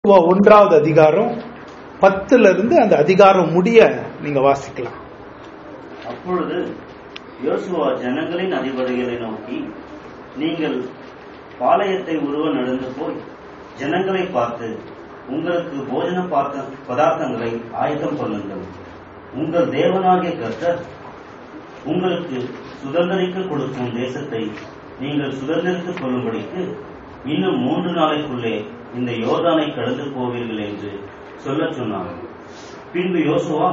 யோசுவா ஒன்றாவது அதிகாரம் பத்துல இருந்து அந்த அதிகாரம் முடிய நீங்க வாசிக்கலாம் அப்பொழுது யோசுவா ஜனங்களின் அதிபதிகளை நோக்கி நீங்கள் பாளையத்தை உருவ நடந்து போய் ஜனங்களை பார்த்து உங்களுக்கு போஜன பார்த்த பதார்த்தங்களை ஆயத்தம் பண்ணுங்கள் உங்கள் தேவனாகிய கர்த்தர் உங்களுக்கு சுதந்திரிக்க கொடுக்கும் தேசத்தை நீங்கள் சுதந்திரித்துக் கொள்ளும்படிக்கு இன்னும் மூன்று நாளைக்குள்ளே இந்த யோர்தானை கடந்து போவீர்கள் என்று சொல்லச் சொன்னார் பின்பு யோசுவா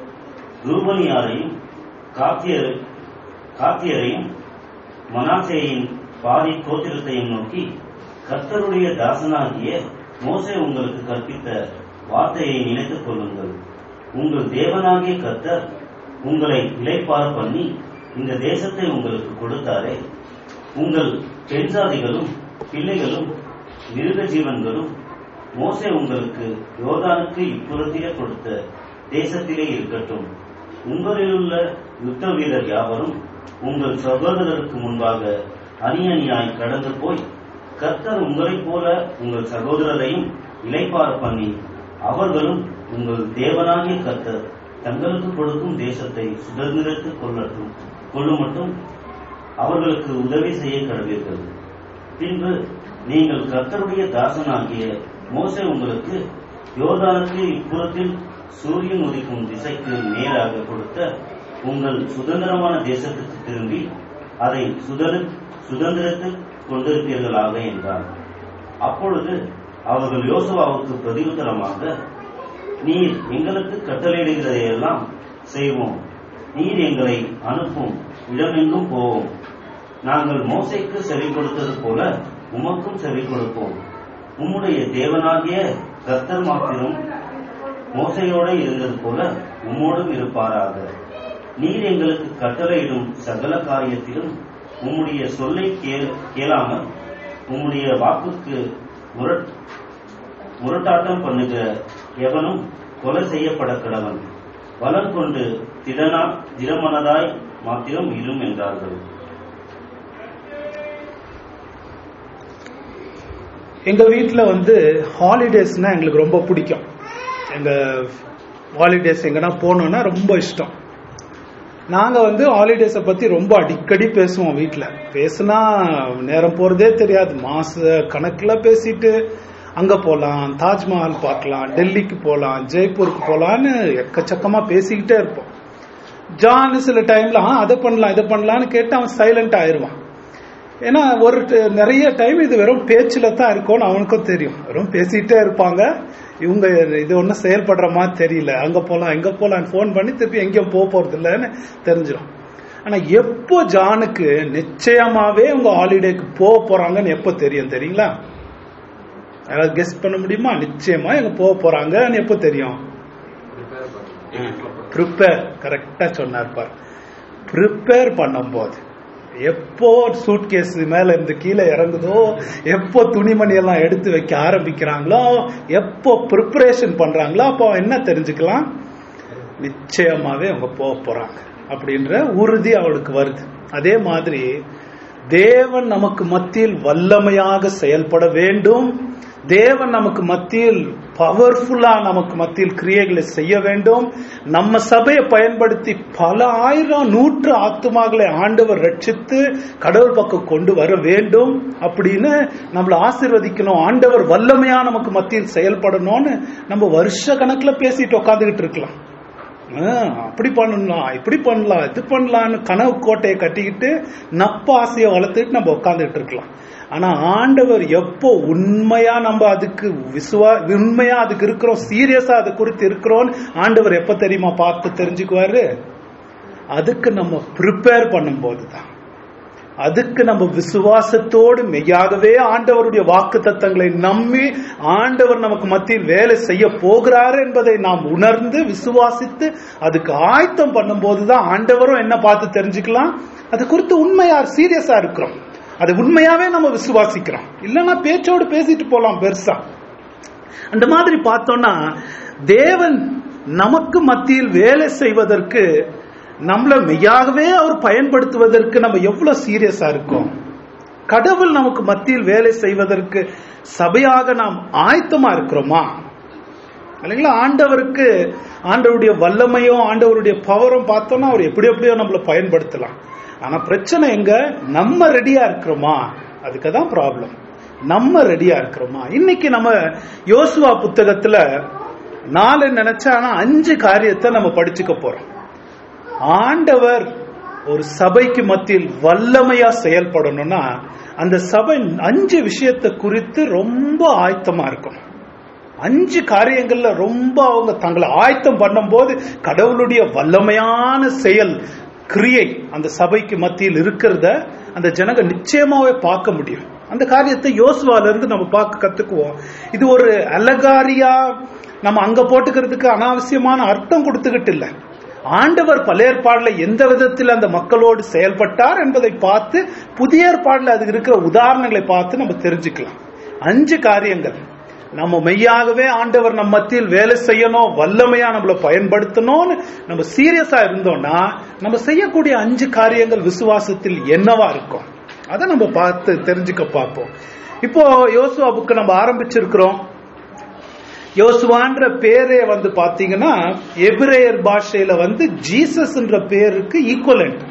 ரூபனியாரையும் காத்தியர் காத்தியரையும் மனாசேயின் பாதி கோத்திரத்தையும் நோக்கி கர்த்தருடைய தாசனாகிய மோசே உங்களுக்கு கற்பித்த வார்த்தையை நினைத்துக் கொள்ளுங்கள் உங்கள் தேவனாகிய கர்த்தர் உங்களை இளைப்பார பண்ணி இந்த தேசத்தை உங்களுக்கு கொடுத்தாரே உங்கள் பெண்சாதிகளும் பிள்ளைகளும் மிருக ஜீவன்களும் மோசே உங்களுக்கு யோர்தானுக்கு இப்புறத்திலே கொடுத்த தேசத்திலே இருக்கட்டும் உங்களிலுள்ள யுத்த வீரர் யாவரும் உங்கள் சகோதரருக்கு முன்பாக அணி அணியாய் கடந்து போய் கர்த்தர் உங்களைப் போல உங்கள் சகோதரரையும் இளைப்பார பண்ணி அவர்களும் உங்கள் தேவனாகிய கர்த்தர் தங்களுக்கு கொடுக்கும் தேசத்தை சுதந்திரத்துக் கொள்ளட்டும் கொள்ளுமட்டும் அவர்களுக்கு உதவி செய்ய கடவீர்கள் பின்பு நீங்கள் கர்த்தருடைய தாசனாகிய மோசே உங்களுக்கு யோர்தானுக்கு இப்புறத்தில் சூரியன் உதிக்கும் திசைக்கு நேராக கொடுத்த உங்கள் சுதந்திரமான தேசத்துக்கு திரும்பி அதை சுதந்திர சுதந்திரத்துக் கொண்டிருப்பீர்களாக என்றார் அப்பொழுது அவர்கள் யோசுவாவுக்கு பிரதியுத்தரமாக நீர் எங்களுக்கு கட்டளையிடுகிறதையெல்லாம் செய்வோம் நீர் எங்களை அனுப்பும் இடமெங்கும் போவோம் நாங்கள் மோசைக்கு செவி கொடுத்தது போல உமக்கும் செவி கொடுப்போம் உம்முடைய தேவனாகிய கர்த்தர் மாத்திரம் மோசையோட இருந்தது போல உம்மோடும் இருப்பாராக நீர் எங்களுக்கு கட்டளையிடும் சகல காரியத்திலும் உம்முடைய சொல்லை கேள்- கேளாமல் உம்முடைய வாக்குக்கு முரட் முரட்டாட்டம் பண்ணுகிற எவனும் கொலை செய்யப்பட கடவன் பலம் கொண்டு திடனா திடமனதாய் மாத்திரம் இரும் என்றார்கள் எங்க வீட்ல வந்து ஹாலிடேஸ்னா எங்களுக்கு ரொம்ப பிடிக்கும் எங்க ஹாலிடேஸ் எங்கன்னா போகணும்னா ரொம்ப இஷ்டம் நாங்க வந்து ஹாலிடேஸை பத்தி ரொம்ப அடிக்கடி பேசுவோம் வீட்ல பேசுனா நேரம் போறதே தெரியாது மாச கணக்குல பேசிட்டு அங்க போலாம் தாஜ்மஹால் பார்க்கலாம் டெல்லிக்கு போலாம் ஜெய்ப்பூருக்கு போலான்னு எக்கச்சக்கமா பேசிக்கிட்டே இருப்போம் ஜான் சில டைம்ல "ஆ, அதை பண்ணலாம் இதை பண்ணலாம்னு கேட்டு அவன் சைலண்ட் ஆயிருவான் ஏன்னா ஒரு ட- நிறைய டைம் இது வெறும் பேச்சுல தான் இருக்கும்னு அவனுக்கும் தெரியும் வெறும் பேசிட்டே இருப்பாங்க இவங்க இது ஒன்றும் செயல்படுற மாதிரி தெரியல அங்க போலாம் எங்க போலாம் ஃபோன் பண்ணி திருப்பி எங்கேயும் போக போறது இல்லைன்னு தெரிஞ்சிடும் ஆனா எப்போ ஜானுக்கு நிச்சயமாவே உங்க ஹாலிடேக்கு போக போறாங்கன்னு எப்போ தெரியும் தெரியுங்களா யாராவது கெஸ்ட் பண்ண முடியுமா நிச்சயமா எங்க போக போறாங்கன்னு எப்போ தெரியும் ப்ரிப்பேர் கரெக்டா சொன்னார் பார் ப்ரிப்பேர் பண்ணும்போது எப்போ சூட்கேஸ் மேல இருந்து கீழே இறங்குதோ எப்போ துணிமணி எல்லாம் எடுத்து வைக்க ஆரம்பிக்கிறாங்களோ எப்போ ப்ரிப்பரேஷன் பண்றாங்களோ அப்போ என்ன தெரிஞ்சுக்கலாம் நிச்சயமாவே அவங்க போக போறாங்க அப்படின்ற உறுதி அவளுக்கு வருது அதே மாதிரி தேவன் நமக்கு மத்தியில் வல்லமையாக செயல்பட வேண்டும் தேவன் நமக்கு மத்தியில் பவர்ஃபுல்லா நமக்கு மத்தியில் கிரியைகளை செய்ய வேண்டும் நம்ம சபையை பயன்படுத்தி பல ஆயிரம் நூற்று ஆத்துமாக்களை ஆண்டவர் ரட்சித்து கடவுள் பக்கம் கொண்டு வர வேண்டும் அப்படின்னு நம்மளை ஆசீர்வதிக்கணும் ஆண்டவர் வல்லமையா நமக்கு மத்தியில் செயல்படணும்னு நம்ம வருஷ கணக்குல பேசிட்டு உட்காந்துக்கிட்டு இருக்கலாம் ஆ, அப்படி பண்ணலாம் இப்படி பண்ணலாம் இது பண்ணலாம்னு கனவு கோட்டையை கட்டிக்கிட்டு நப்ப ஆசையை வளர்த்துட்டு நம்ம உட்காந்துட்டு இருக்கலாம் ஆனா ஆண்டவர் எப்போ உண்மையா நம்ம அதுக்கு விசுவா உண்மையா அதுக்கு இருக்கிறோம் சீரியஸா அது குறித்து இருக்கிறோம் ஆண்டவர் எப்ப தெரியுமா பார்த்து தெரிஞ்சுக்குவாரு அதுக்கு நம்ம ப்ரிப்பேர் பண்ணும்போது தான் அதுக்கு நம்ம விசுவாசத்தோடு மெய்யாகவே ஆண்டவருடைய வாக்கு தத்தங்களை நம்பி ஆண்டவர் நமக்கு மத்தியில் வேலை செய்ய போகிறார் என்பதை நாம் உணர்ந்து விசுவாசித்து அதுக்கு ஆயத்தம் பண்ணும்போது தான் ஆண்டவரும் என்ன பார்த்து தெரிஞ்சுக்கலாம் அது குறித்து உண்மையா சீரியஸா இருக்கிறோம் அது உண்மையாவே நம்ம விசுவாசிக்கிறோம் இல்லைன்னா பேச்சோடு பேசிட்டு போலாம் பெருசா அந்த மாதிரி பார்த்தோம்னா தேவன் நமக்கு மத்தியில் வேலை செய்வதற்கு நம்மள மெய்யாகவே அவர் பயன்படுத்துவதற்கு நம்ம எவ்வளவு சீரியஸா இருக்கோம் கடவுள் நமக்கு மத்தியில் வேலை செய்வதற்கு சபையாக நாம் ஆயத்தமா இருக்கிறோமா இல்லைங்களா ஆண்டவருக்கு ஆண்டவருடைய வல்லமையோ ஆண்டவருடைய பவரும் பார்த்தோம்னா அவர் எப்படி எப்படியோ நம்மளை பயன்படுத்தலாம் ஆனா பிரச்சனை எங்க நம்ம ரெடியா இருக்கிறோமா அதுக்கு தான் ப்ராப்ளம் நம்ம ரெடியா இருக்கிறோமா இன்னைக்கு நம்ம யோசுவா புத்தகத்துல நாலு நினைச்சா ஆனா அஞ்சு காரியத்தை நம்ம படிச்சுக்க போறோம் ஆண்டவர் ஒரு சபைக்கு மத்தியில் வல்லமையா செயல்படணும்னா அந்த சபை அஞ்சு விஷயத்தை குறித்து ரொம்ப ஆயத்தமா இருக்கணும் அஞ்சு காரியங்கள்ல ரொம்ப அவங்க தங்களை ஆயத்தம் பண்ணும்போது கடவுளுடைய வல்லமையான செயல் கிரியை அந்த சபைக்கு மத்தியில் இருக்கிறத அந்த ஜனங்க நிச்சயமாவே பார்க்க முடியும் அந்த காரியத்தை யோசுவால இருந்து நம்ம பார்க்க கத்துக்குவோம் இது ஒரு அலகாரியா நம்ம அங்க போட்டுக்கிறதுக்கு அனாவசியமான அர்த்தம் கொடுத்துக்கிட்டு இல்லை ஆண்டவர் பழைய ஏற்பாடுல எந்த விதத்தில் அந்த மக்களோடு செயல்பட்டார் என்பதை பார்த்து புதிய ஏற்பாடுல அதுக்கு இருக்கிற உதாரணங்களை பார்த்து நம்ம தெரிஞ்சுக்கலாம் அஞ்சு காரியங்கள் நம்ம மெய்யாகவே ஆண்டவர் நம்ம மத்தியில் வேலை செய்யணும் வல்லமையா நம்மள பயன்படுத்தணும்னு நம்ம சீரியஸா இருந்தோம்னா நம்ம செய்யக்கூடிய அஞ்சு காரியங்கள் விசுவாசத்தில் என்னவா இருக்கும் அதை நம்ம பார்த்து தெரிஞ்சுக்க பார்ப்போம் இப்போ யோசுவா புக்கு நம்ம ஆரம்பிச்சிருக்கிறோம் யோசுவான்ற பேரே வந்து பாத்தீங்கன்னா எபிரேயர் பாஷையில வந்து ஜீசஸ்ன்ற பேருக்கு ஈக்குவலண்ட்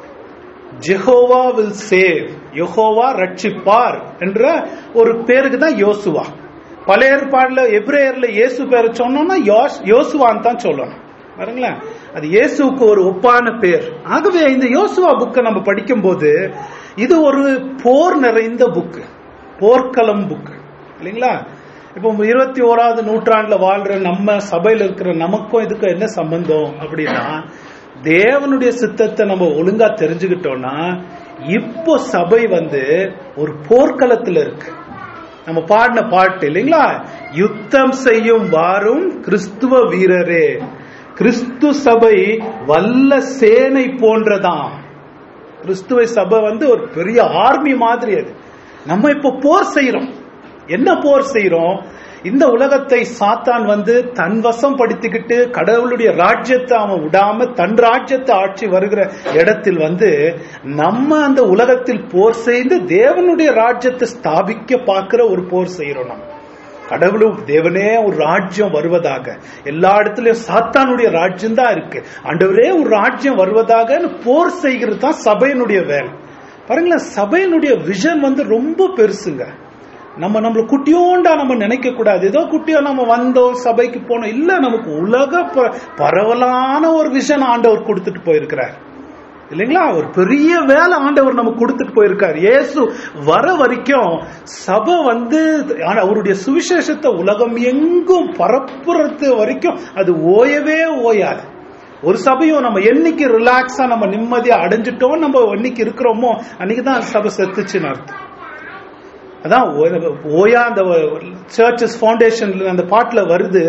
ஜெஹோவா வில் சேவ் யெகோவா ரட்சிப்பார் என்ற ஒரு பேருக்கு தான் யோசுவா பழைய ஏற்பாடுல எப்ரேயர்ல இயேசு பேரை சொன்னோம்னா யோஸ்- யோசுவான்னு தான் சொல்லணும் பாருங்களேன் அது இயேசுவுக்கு ஒரு ஒப்பான பேர் ஆகவே இந்த யோசுவா புக்கை நம்ம படிக்கும்போது இது ஒரு போர் நிறைந்த புக்கு போர்க்களம் புக் இல்லைங்களா இப்போ இருபத்தி ஓராவது நூற்றாண்டுல வாழ்ற நம்ம சபையில இருக்கிற நமக்கும் இதுக்கும் என்ன சம்பந்தம் அப்படின்னா தேவனுடைய சித்தத்தை நம்ம ஒழுங்கா தெரிஞ்சுக்கிட்டோம்னா இப்போ சபை வந்து ஒரு போர்க்களத்துல இருக்கு நம்ம பாடின பாட்டு இல்லைங்களா யுத்தம் செய்யும் வாரும் கிறிஸ்துவ வீரரே கிறிஸ்து சபை வல்ல சேனை போன்றதாம் கிறிஸ்துவ சபை வந்து ஒரு பெரிய ஆர்மி மாதிரி அது நம்ம இப்ப போர் செய்யறோம் என்ன போர் செய்யறோம் இந்த உலகத்தை சாத்தான் வந்து தன் வசம் படுத்திக்கிட்டு கடவுளுடைய ராஜ்யத்தை அவன் விடாம தன் ராஜ்யத்தை ஆட்சி வருகிற இடத்தில் வந்து நம்ம அந்த உலகத்தில் போர் செய்து தேவனுடைய ராஜ்யத்தை ஸ்தாபிக்க பார்க்கிற ஒரு போர் செய்யறோம் நம்ம கடவுளும் தேவனே ஒரு ராஜ்யம் வருவதாக எல்லா இடத்துலயும் சாத்தானுடைய ராஜ்யம் தான் இருக்கு ஆண்டவரே ஒரு ராஜ்யம் வருவதாக போர் செய்கிறது தான் சபையினுடைய வேலை பாருங்களேன் சபையினுடைய விஷன் வந்து ரொம்ப பெருசுங்க நம்ம நம்மள குட்டியோண்டா நம்ம நினைக்க கூடாது ஏதோ குட்டியோ நம்ம வந்தோம் சபைக்கு போனோம் இல்ல நமக்கு உலக ப- பரவலான ஒரு விஷன் ஆண்டவர் கொடுத்துட்டு போயிருக்கிறார் இல்லைங்களா ஒரு பெரிய வேலை ஆண்டவர் நமக்கு கொடுத்துட்டு போயிருக்காரு இயேசு வர வரைக்கும் சபை வந்து ஆனா அவருடைய சுவிசேஷத்தை உலகம் எங்கும் பரப்புறது வரைக்கும் அது ஓயவே ஓயாது ஒரு சபையும் நம்ம என்னைக்கு ரிலாக்ஸா நம்ம நிம்மதியா அடைஞ்சிட்டோம் நம்ம என்னைக்கு இருக்கிறோமோ அன்னைக்கு தான் அந்த சபை செத்துச்சுன்னு அர்த்தம் அதான் ஓ- ஓயா அந்த சர்ச்சஸ் ஃபவுண்டேஷன்ல அந்த பாட்டுல வருது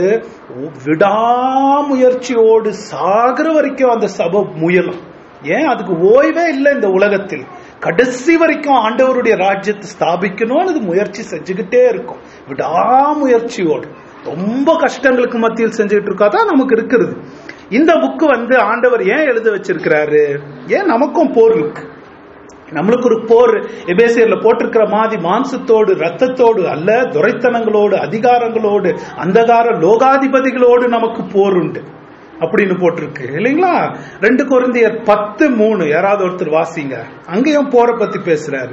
விடாமுயற்சியோடு சாகிற வரைக்கும் அந்த சபை முயலும் ஏன் அதுக்கு ஓய்வே இல்லை இந்த உலகத்தில் கடைசி வரைக்கும் ஆண்டவருடைய ராஜ்யத்தை ஸ்தாபிக்கணும்னு அது முயற்சி செஞ்சுக்கிட்டே இருக்கும் விடாமுயற்சியோடு ரொம்ப கஷ்டங்களுக்கு மத்தியில் செஞ்சுக்கிட்டு இருக்கா தான் நமக்கு இருக்கிறது இந்த புக்கு வந்து ஆண்டவர் ஏன் எழுத வச்சிருக்கிறாரு ஏன் நமக்கும் போர் இருக்கு நம்மளுக்கு ஒரு போர் எபேசியர்ல போட்டிருக்கிற மாதிரி மாம்சத்தோடு ரத்தத்தோடு அல்ல துரைத்தனங்களோடு அதிகாரங்களோடு அந்தகார லோகாதிபதிகளோடு நமக்கு போர் உண்டு அப்படின்னு போட்டிருக்கு இல்லைங்களா ரெண்டு குருந்தியர் பத்து மூணு யாராவது ஒருத்தர் வாசிங்க அங்கேயும் போரை பத்தி பேசுறாரு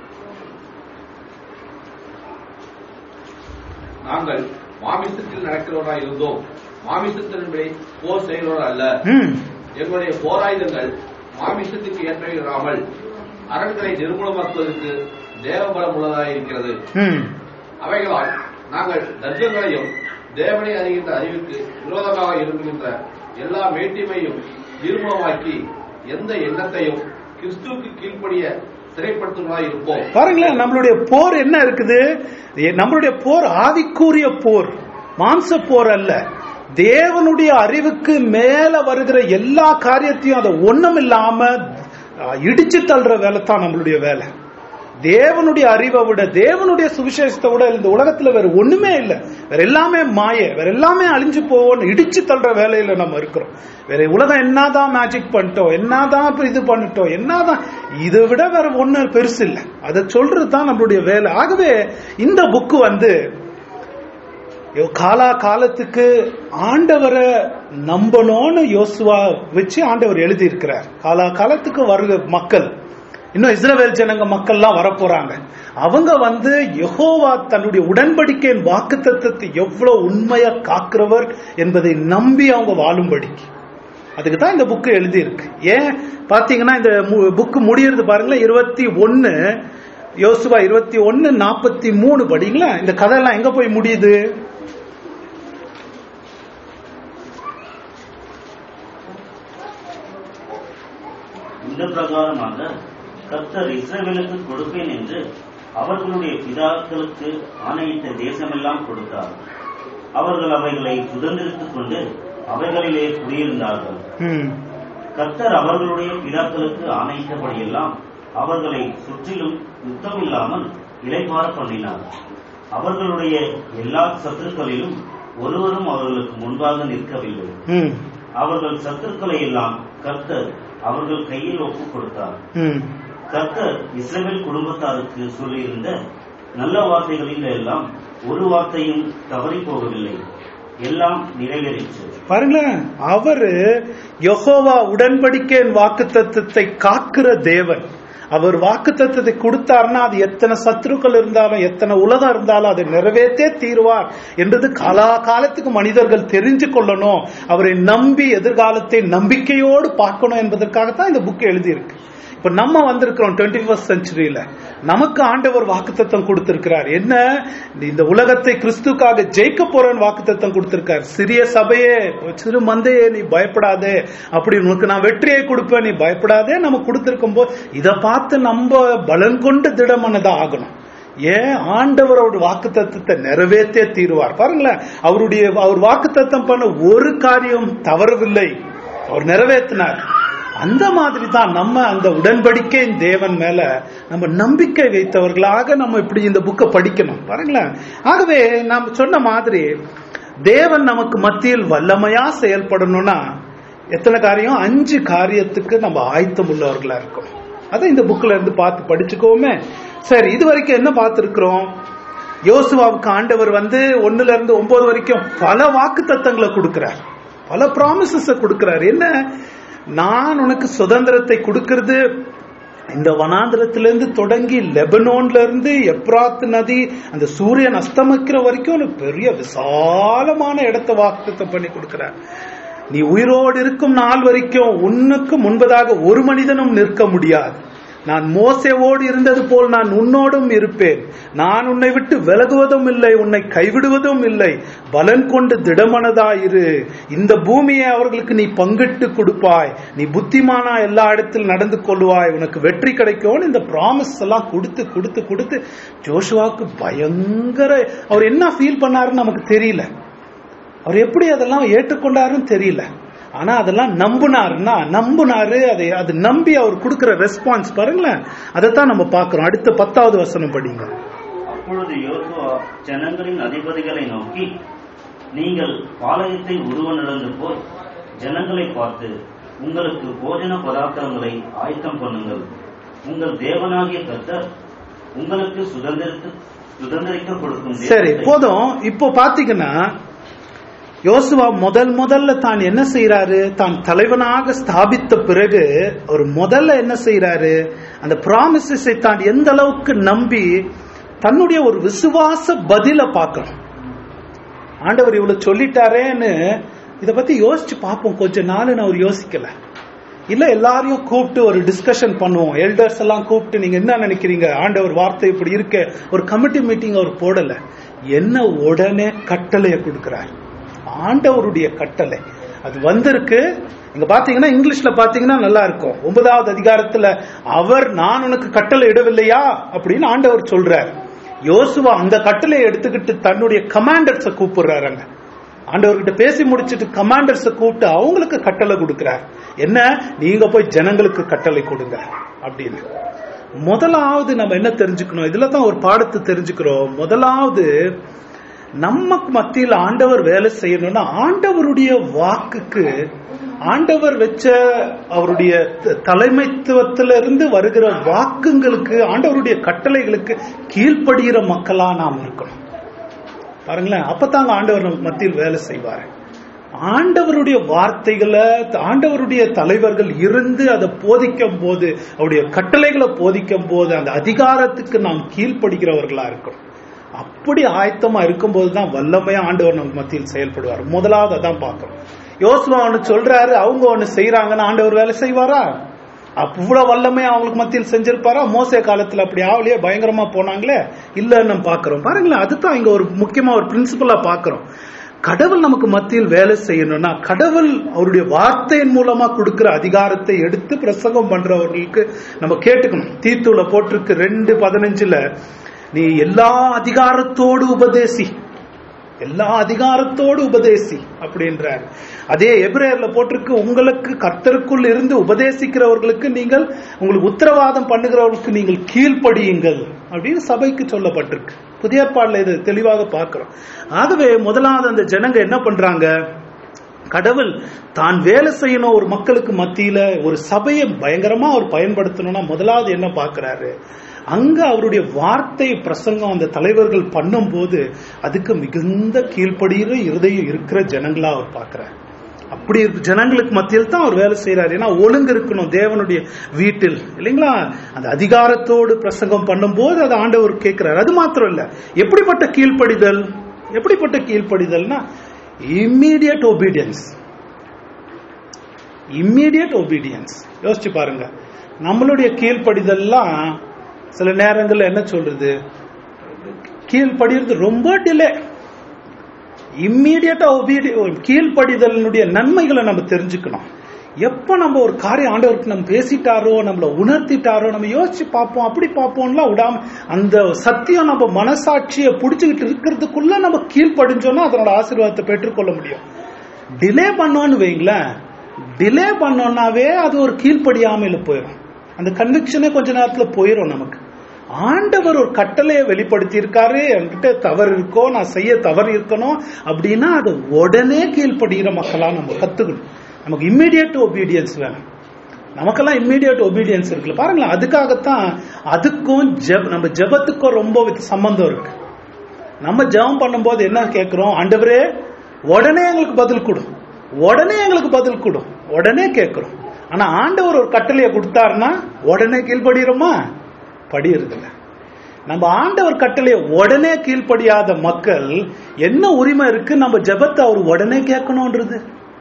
நாங்கள் மாமிசத்தில் நடக்கிறவராய் இருந்தோம் மாமிசத்தின்படி போர் செய்கிறவர் அல்ல ம் எங்களுடைய போராயுதங்கள் மாமிசத்துக்கு ஏற்றவிராமல் அரண்களை நிர்மூலமாக்குவதற்கு தேவபலம் உள்ளதாய் இருக்கிறது ம் அவைகளால் நாங்கள் தர்க்கங்களையும் தேவனை அறிகின்ற அறிவுக்கு விரோதமாக இருக்கின்ற எல்லா மேட்டிமையும் நிர்மூலமாக்கி எந்த எண்ணத்தையும் கிறிஸ்துவுக்கு கீழ்ப்படிய சிறைப்படுத்துவதாய் இருப்போம் பாருங்களேன் நம்மளுடைய போர் என்ன இருக்குது எ- நம்மளுடைய போர் ஆவிக்குரிய போர் மாம்ச போர் அல்ல தேவனுடைய அறிவுக்கு மேல வருகிற எல்லா காரியத்தையும் அதை ஒண்ணும் இல்லாம அஹ், இடிச்சு தள்ளுற வேலை தான் நம்மளுடைய வேலை தேவனுடைய அறிவை விட தேவனுடைய சுவிசேஷத்தை விட இந்த உலகத்துல வேற ஒண்ணுமே இல்லை வேற எல்லாமே மாய வேற எல்லாமே அழிஞ்சு போவோம் இடிச்சு தள்ளுற வேலையில நம்ம இருக்கிறோம் வேற உலகம் என்னதான் மேஜிக் பண்ணிட்டோம் என்னதான் இப்ப இது பண்ணிட்டோம் என்னதான் இதை விட வேற ஒண்ணு பெருசு இல்லை அதை சொல்றது தான் நம்மளுடைய வேலை ஆகவே இந்த புக்கு வந்து யோ- காலா காலத்துக்கு ஆண்டவரை நம்பணும்னு யோசுவா வச்சு ஆண்டவர் எழுதி இருக்கிறார் காலா காலத்துக்கு வருக மக்கள் இன்னும் இஸ்ரவேல் ஜனங்க மக்கள்லாம் வரப்போறாங்க அவங்க வந்து யெகோவா தன்னுடைய உடன்படிக்கையின் வாக்கு தத்துவத்தை எவ்வளவு உண்மையா காக்கிறவர் என்பதை நம்பி அவங்க வாழும்படிக்கு அதுக்கு தான் இந்த புக்கு எழுதி இருக்கு ஏன் பாத்தீங்கன்னா இந்த புக்கு முடியறது பாருங்களேன் இருபத்தி ஒன்னு யோசுவா இருபத்தி ஒன்னு நாற்பத்தி மூணு படிங்களா இந்த கதையெல்லாம் எங்க போய் முடியுது இந்த பிரகாரமாக கர்த்தர் இஸ்ரவேலுக்கு கொடுப்பேன் என்று அவர்களுடைய பிதாக்களுக்கு ஆணையிட்ட தேசமெல்லாம் கொடுத்தார் அவர்கள் அவைகளை சுதந்திரித்துக் கொண்டு அவைகளிலே குடியிருந்தார்கள் ம், கர்த்தர் அவர்களுடைய பிதாக்களுக்கு ஆணையிட்டபடியெல்லாம் அவர்களை சுற்றிலும் யுத்தமில்லாமல் இளைப்பார பண்ணினார் அவர்களுடைய எல்லா சத்துருக்களிலும் ஒருவரும் அவர்களுக்கு முன்பாக நிற்கவில்லை ம், அவர்கள் சத்துருக்களை எல்லாம் கர்த்தர் அவர்கள் கையில் ஒப்புக் கொடுத்தார் ம். கர்த்தர் இஸ்ரவேல் குடும்பத்தாருக்கு சொல்லியிருந்த நல்ல வார்த்தைகளில் எல்லாம் ஒரு வார்த்தையும் தவறி போகவில்லை எல்லாம் நிறைவேறிற்று பாருங்களேன் அவரு யெகோவா உடன்படிக்கையின் வாக்கு தத்துவத்தை காக்கிற தேவன் அவர் வாக்கு தத்துவத்தை கொடுத்தாருன்னா அது எத்தனை சத்துருக்கள் இருந்தாலும் எத்தனை உலகம் இருந்தாலும் அதை நிறைவேற்றே தீருவார் என்றது காலா காலத்துக்கு மனிதர்கள் தெரிஞ்சு கொள்ளணும் அவரை நம்பி எதிர்காலத்தை நம்பிக்கையோடு பார்க்கணும் என்பதற்காகத்தான் இந்த புக் எழுதியிருக்கு இப்ப நம்ம வந்திருக்கிறோம் டுவெண்ட்டி ஃபர்ஸ்ட் செஞ்சுரியில நமக்கு ஆண்டவர் வாக்குத்தத்தம் கொடுத்திருக்கிறார் என்ன இந்த உலகத்தை கிறிஸ்துக்காக ஜெயிக்க போறேன்னு வாக்குத்தத்தம் கொடுத்திருக்கார் சிறிய சபையே சிறு மந்தையே நீ பயப்படாதே அப்படி உனக்கு நான் வெற்றியை கொடுப்பேன் நீ பயப்படாதே நம்ம கொடுத்திருக்கும் போது இதை பார்த்து நம்ம பலன் கொண்டு திடமனதா ஆகணும் ஏன் ஆண்டவர் அவர் வாக்கு தத்துவத்தை நிறைவேற்றே தீருவார் பாருங்களேன் அவருடைய அவர் வாக்கு தத்தம் பண்ண ஒரு காரியம் தவறவில்லை அவர் நிறைவேற்றினார் அந்த மாதிரி தான் நம்ம அந்த உடன்படிக்கையின் தேவன் மேல நம்ம நம்பிக்கை வைத்தவர்களாக நம்ம இப்படி இந்த புக்கை படிக்கணும் பாருங்களேன் ஆகவே நாம் சொன்ன மாதிரி தேவன் நமக்கு மத்தியில் வல்லமையா செயல்படணும்னா எத்தனை காரியம் அஞ்சு காரியத்துக்கு நம்ம ஆயத்தம் உள்ளவர்களா இருக்கோம் அதை இந்த புக்ல இருந்து பார்த்து படிச்சுக்கோமே சரி இது வரைக்கும் என்ன பார்த்திருக்கிறோம் யோசுவாவுக்கு ஆண்டவர் வந்து ஒண்ணுல இருந்து ஒன்பது வரைக்கும் பல வாக்கு தத்தங்களை கொடுக்கிறார் பல ப்ராமிசஸ் கொடுக்கிறார் என்ன நான் உனக்கு சுதந்திரத்தை கொடுக்கிறது இந்த வனாந்திரத்திலிருந்து தொடங்கி லெபனோன்ல இருந்து எப்ராத் நதி அந்த சூரியன் அஸ்தமிக்கிற வரைக்கும் உனக்கு பெரிய விசாலமான இடத்தை வாக்குத்தம் பண்ணி கொடுக்கிறார் நீ உயிரோடு இருக்கும் நாள் வரைக்கும் உன்னுக்கு முன்பதாக ஒரு மனிதனும் நிற்க முடியாது நான் மோசேவோடு இருந்தது போல் நான் உன்னோடும் இருப்பேன் நான் உன்னை விட்டு விலகுவதும் இல்லை உன்னை கைவிடுவதும் இல்லை பலன் கொண்டு திடமனதாயிரு இந்த பூமியை அவர்களுக்கு நீ பங்கிட்டு கொடுப்பாய் நீ புத்திமானா எல்லா இடத்தில் நடந்து கொள்வாய் உனக்கு வெற்றி கிடைக்கும்னு இந்த ப்ராமிஸ் எல்லாம் கொடுத்து கொடுத்து கொடுத்து ஜோஷுவாக்கு பயங்கர அவர் என்ன ஃபீல் பண்ணாருன்னு நமக்கு தெரியல அவர் எப்படி அதெல்லாம் ஏற்றுக்கொண்டாருன்னு தெரியல ஆனா அதெல்லாம் நம்புனாருன்னா நம்புனாரு அதை அது நம்பி அவர் கொடுக்கிற ரெஸ்பான்ஸ் பாருங்களேன் அதைத்தான் நம்ம பார்க்கிறோம் அடுத்த பத்தாவது வசனம் படிங்க அப்பொழுது யோசுவா ஜனங்களின் அதிபதிகளை நோக்கி நீங்கள் பாளையத்தை உருவ நடந்து போய் ஜனங்களை பார்த்து உங்களுக்கு போஜன பதார்த்தங்களை ஆயத்தம் பண்ணுங்கள் உங்கள் தேவனாகிய கர்த்தர் உங்களுக்கு சுதந்திரத்து சுதந்திரிக்க கொடுக்கும் சரி தேசத்தை போதும் இப்போ பாத்தீங்கன்னா யோசுவா முதல் முதல்ல தான் என்ன செய்யறாரு தான் தலைவனாக ஸ்தாபித்த பிறகு அவர் முதல்ல என்ன செய்யறாரு அந்த ப்ராமிசஸை தான் எந்த அளவுக்கு நம்பி தன்னுடைய ஒரு விசுவாச பதில பார்க்கணும் ஆண்டவர் இவ்வளவு சொல்லிட்டாரேன்னு இத பத்தி யோசிச்சு பார்ப்போம் கொஞ்ச நாள் அவர் யோசிக்கல இல்ல எல்லாரையும் கூப்பிட்டு ஒரு டிஸ்கஷன் பண்ணுவோம் எல்டர்ஸ் எல்லாம் கூப்பிட்டு நீங்க என்ன நினைக்கிறீங்க ஆண்டவர் வார்த்தை இப்படி இருக்க ஒரு கமிட்டி மீட்டிங் அவர் போடல என்ன உடனே கட்டளையை கொடுக்கிறார் ஆண்டவருடைய கட்டளை அது வந்திருக்கு இங்க பாத்தீங்கன்னா இங்கிலீஷ்ல பாத்தீங்கன்னா நல்லா இருக்கும் ஒன்பதாவது அதிகாரத்துல அவர் நான் உனக்கு கட்டளை இடவில்லையா அப்படின்னு ஆண்டவர் சொல்றார் யோசுவா அந்த கட்டளையை எடுத்துக்கிட்டு தன்னுடைய கமாண்டர்ஸ கூப்பிடுறாருங்க ஆண்டவர்கிட்ட பேசி முடிச்சிட்டு கமாண்டர்ஸ கூப்பிட்டு அவங்களுக்கு கட்டளை கொடுக்கிறார் என்ன நீங்க போய் ஜனங்களுக்கு கட்டளை கொடுங்க அப்படின்னு முதலாவது நம்ம என்ன தெரிஞ்சுக்கணும் இதுல தான் ஒரு பாடத்தை தெரிஞ்சுக்கிறோம் முதலாவது நம்ம மத்தியில் ஆண்டவர் வேலை செய்யணும்னா ஆண்டவருடைய வாக்குக்கு ஆண்டவர் வச்ச அவருடைய த- தலைமைத்துவத்திலிருந்து வருகிற வாக்குங்களுக்கு ஆண்டவருடைய கட்டளைகளுக்கு கீழ்ப்படுகிற மக்களா நாம் இருக்கணும் பாருங்களேன் அப்பதாங்க ஆண்டவர் நம்ம மத்தியில் வேலை செய்வாரு ஆண்டவருடைய வார்த்தைகளை ஆண்டவருடைய தலைவர்கள் இருந்து அதை போதிக்கும் போது அவருடைய கட்டளைகளை போதிக்கும் போது அந்த அதிகாரத்துக்கு நாம் கீழ்ப்படுகிறவர்களா இருக்கணும் அப்படி ஆயத்தமா இருக்கும்போது தான் வல்லமையா ஆண்டவர் நம்ம மத்தியில் செயல்படுவார் முதலாவது அதான் பார்க்கிறோம் யோசுவா ஒண்ணு சொல்றாரு அவங்க ஒண்ணு செய்யறாங்கன்னு ஆண்டவர் வேலை செய்வாரா அவ்வளவு வல்லமையா அவங்களுக்கு மத்தியில் செஞ்சிருப்பாரா மோசே காலத்துல அப்படி ஆவலையே பயங்கரமா போனாங்களே இல்லன்னு நம்ம பாக்குறோம் பாருங்களேன் அதுதான் இங்க ஒரு முக்கியமா ஒரு பிரின்சிபலா பாக்குறோம் கடவுள் நமக்கு மத்தியில் வேலை செய்யணும்னா கடவுள் அவருடைய வார்த்தையின் மூலமா கொடுக்கிற அதிகாரத்தை எடுத்து பிரசங்கம் பண்றவர்களுக்கு நம்ம கேட்டுக்கணும் தீத்துல போட்டிருக்கு ரெண்டு பதினஞ்சுல நீ எல்லா அதிகாரத்தோடு உபதேசி எல்லா அதிகாரத்தோடு உபதேசி அப்படின்றார் அதே எபிரேயர்ல போட்டிருக்கு உங்களுக்கு கர்த்தருக்குள் இருந்து உபதேசிக்கிறவர்களுக்கு நீங்கள் உங்களுக்கு உத்தரவாதம் பண்ணுகிறவர்களுக்கு நீங்கள் கீழ்ப்படியுங்கள் அப்படின்னு சபைக்கு சொல்லப்பட்டிருக்கு புதிய ஏற்பாடுல இது தெளிவாக பார்க்கிறோம் ஆகவே முதலாவது அந்த ஜனங்க என்ன பண்றாங்க கடவுள் தான் வேலை செய்யணும் ஒரு மக்களுக்கு மத்தியில ஒரு சபையை பயங்கரமா அவர் பயன்படுத்தணும்னா முதலாவது என்ன பார்க்கிறாரு அங்க அவருடைய வார்த்தை பிரசங்கம் அந்த தலைவர்கள் பண்ணும்போது அதுக்கு மிகுந்த கீழ்ப்படுகிற இருதயம் இருக்கிற ஜனங்களா அவர் பார்க்கிறார் அப்படி இருக்க ஜனங்களுக்கு மத்தியில் தான் அவர் வேலை செய்யறாரு ஏன்னா ஒழுங்கு இருக்கணும் தேவனுடைய வீட்டில் இல்லைங்களா அந்த அதிகாரத்தோடு பிரசங்கம் பண்ணும்போது அது ஆண்டவர் கேட்கிறார் அது மாத்திரம் இல்ல எப்படிப்பட்ட கீழ்ப்படிதல் எப்படிப்பட்ட கீழ்ப்படிதல்னா இம்மீடியட் ஒபீடியன்ஸ் இம்மீடியட் ஒபீடியன்ஸ் யோசிச்சு பாருங்க நம்மளுடைய கீழ்ப்படிதல்லாம் சில நேரங்கள்ல என்ன சொல்றது கீழ்ப்படிறது ரொம்ப டிலே இம்மீடியட்டா ஒபீடி கீழ்ப்படிதலினுடைய நன்மைகளை நம்ம தெரிஞ்சுக்கணும் எப்போ நம்ம ஒரு காரியம் ஆண்டவருக்கு நம்ம பேசிட்டாரோ நம்மள உணர்த்திட்டாரோ நம்ம யோசிச்சு பார்ப்போம் அப்படி பார்ப்போம்லாம் விடாம அந்த சத்தியம் நம்ம மனசாட்சியை பிடிச்சுக்கிட்டு இருக்கிறதுக்குள்ள நம்ம கீழ்ப்படிஞ்சோம்னா அதனோட ஆசீர்வாதத்தை பெற்றுக்கொள்ள முடியும் டிலே பண்ணோன்னு வைங்களேன் டிலே பண்ணோம்னாவே அது ஒரு கீழ்ப்படியாமையில போயிடும் அந்த கன்விக்ஷனே கொஞ்ச நேரத்துல போயிடும் நமக்கு ஆண்டவர் ஒரு கட்டளையை வெளிப்படுத்தி இருக்காரு என்கிட்ட தவறு இருக்கோ நான் செய்ய தவறு இருக்கணும் அப்படின்னா அது உடனே கீழ்ப்படுகிற மக்களா நம்ம கத்துக்கணும் நமக்கு இம்மிடியட் ஒபீடியன்ஸ் வேணும் நமக்கெல்லாம் இம்மிடியட் ஒபீடியன்ஸ் இருக்குல்ல பாருங்களேன் அதுக்காகத்தான் அதுக்கும் ஜெப நம்ம ஜெபத்துக்கும் ரொம்ப வித் சம்பந்தம் இருக்கு நம்ம ஜெபம் பண்ணும்போது என்ன கேட்கிறோம் ஆண்டவரே உடனே எங்களுக்கு பதில் கொடு உடனே எங்களுக்கு பதில் கொடு உடனே கேட்கிறோம் ஆனா ஆண்டவர் ஒரு கட்டளையை கொடுத்தாருன்னா உடனே கீழ்படுகிறோமா படியறதில்ல நம்ம ஆண்டவர் கட்டளையை உடனே கீழ்ப்படியாத மக்கள் என்ன உரிமை இருக்கு நம்ம ஜெபத்தை அவர் உடனே கேட்கணும்ன்றது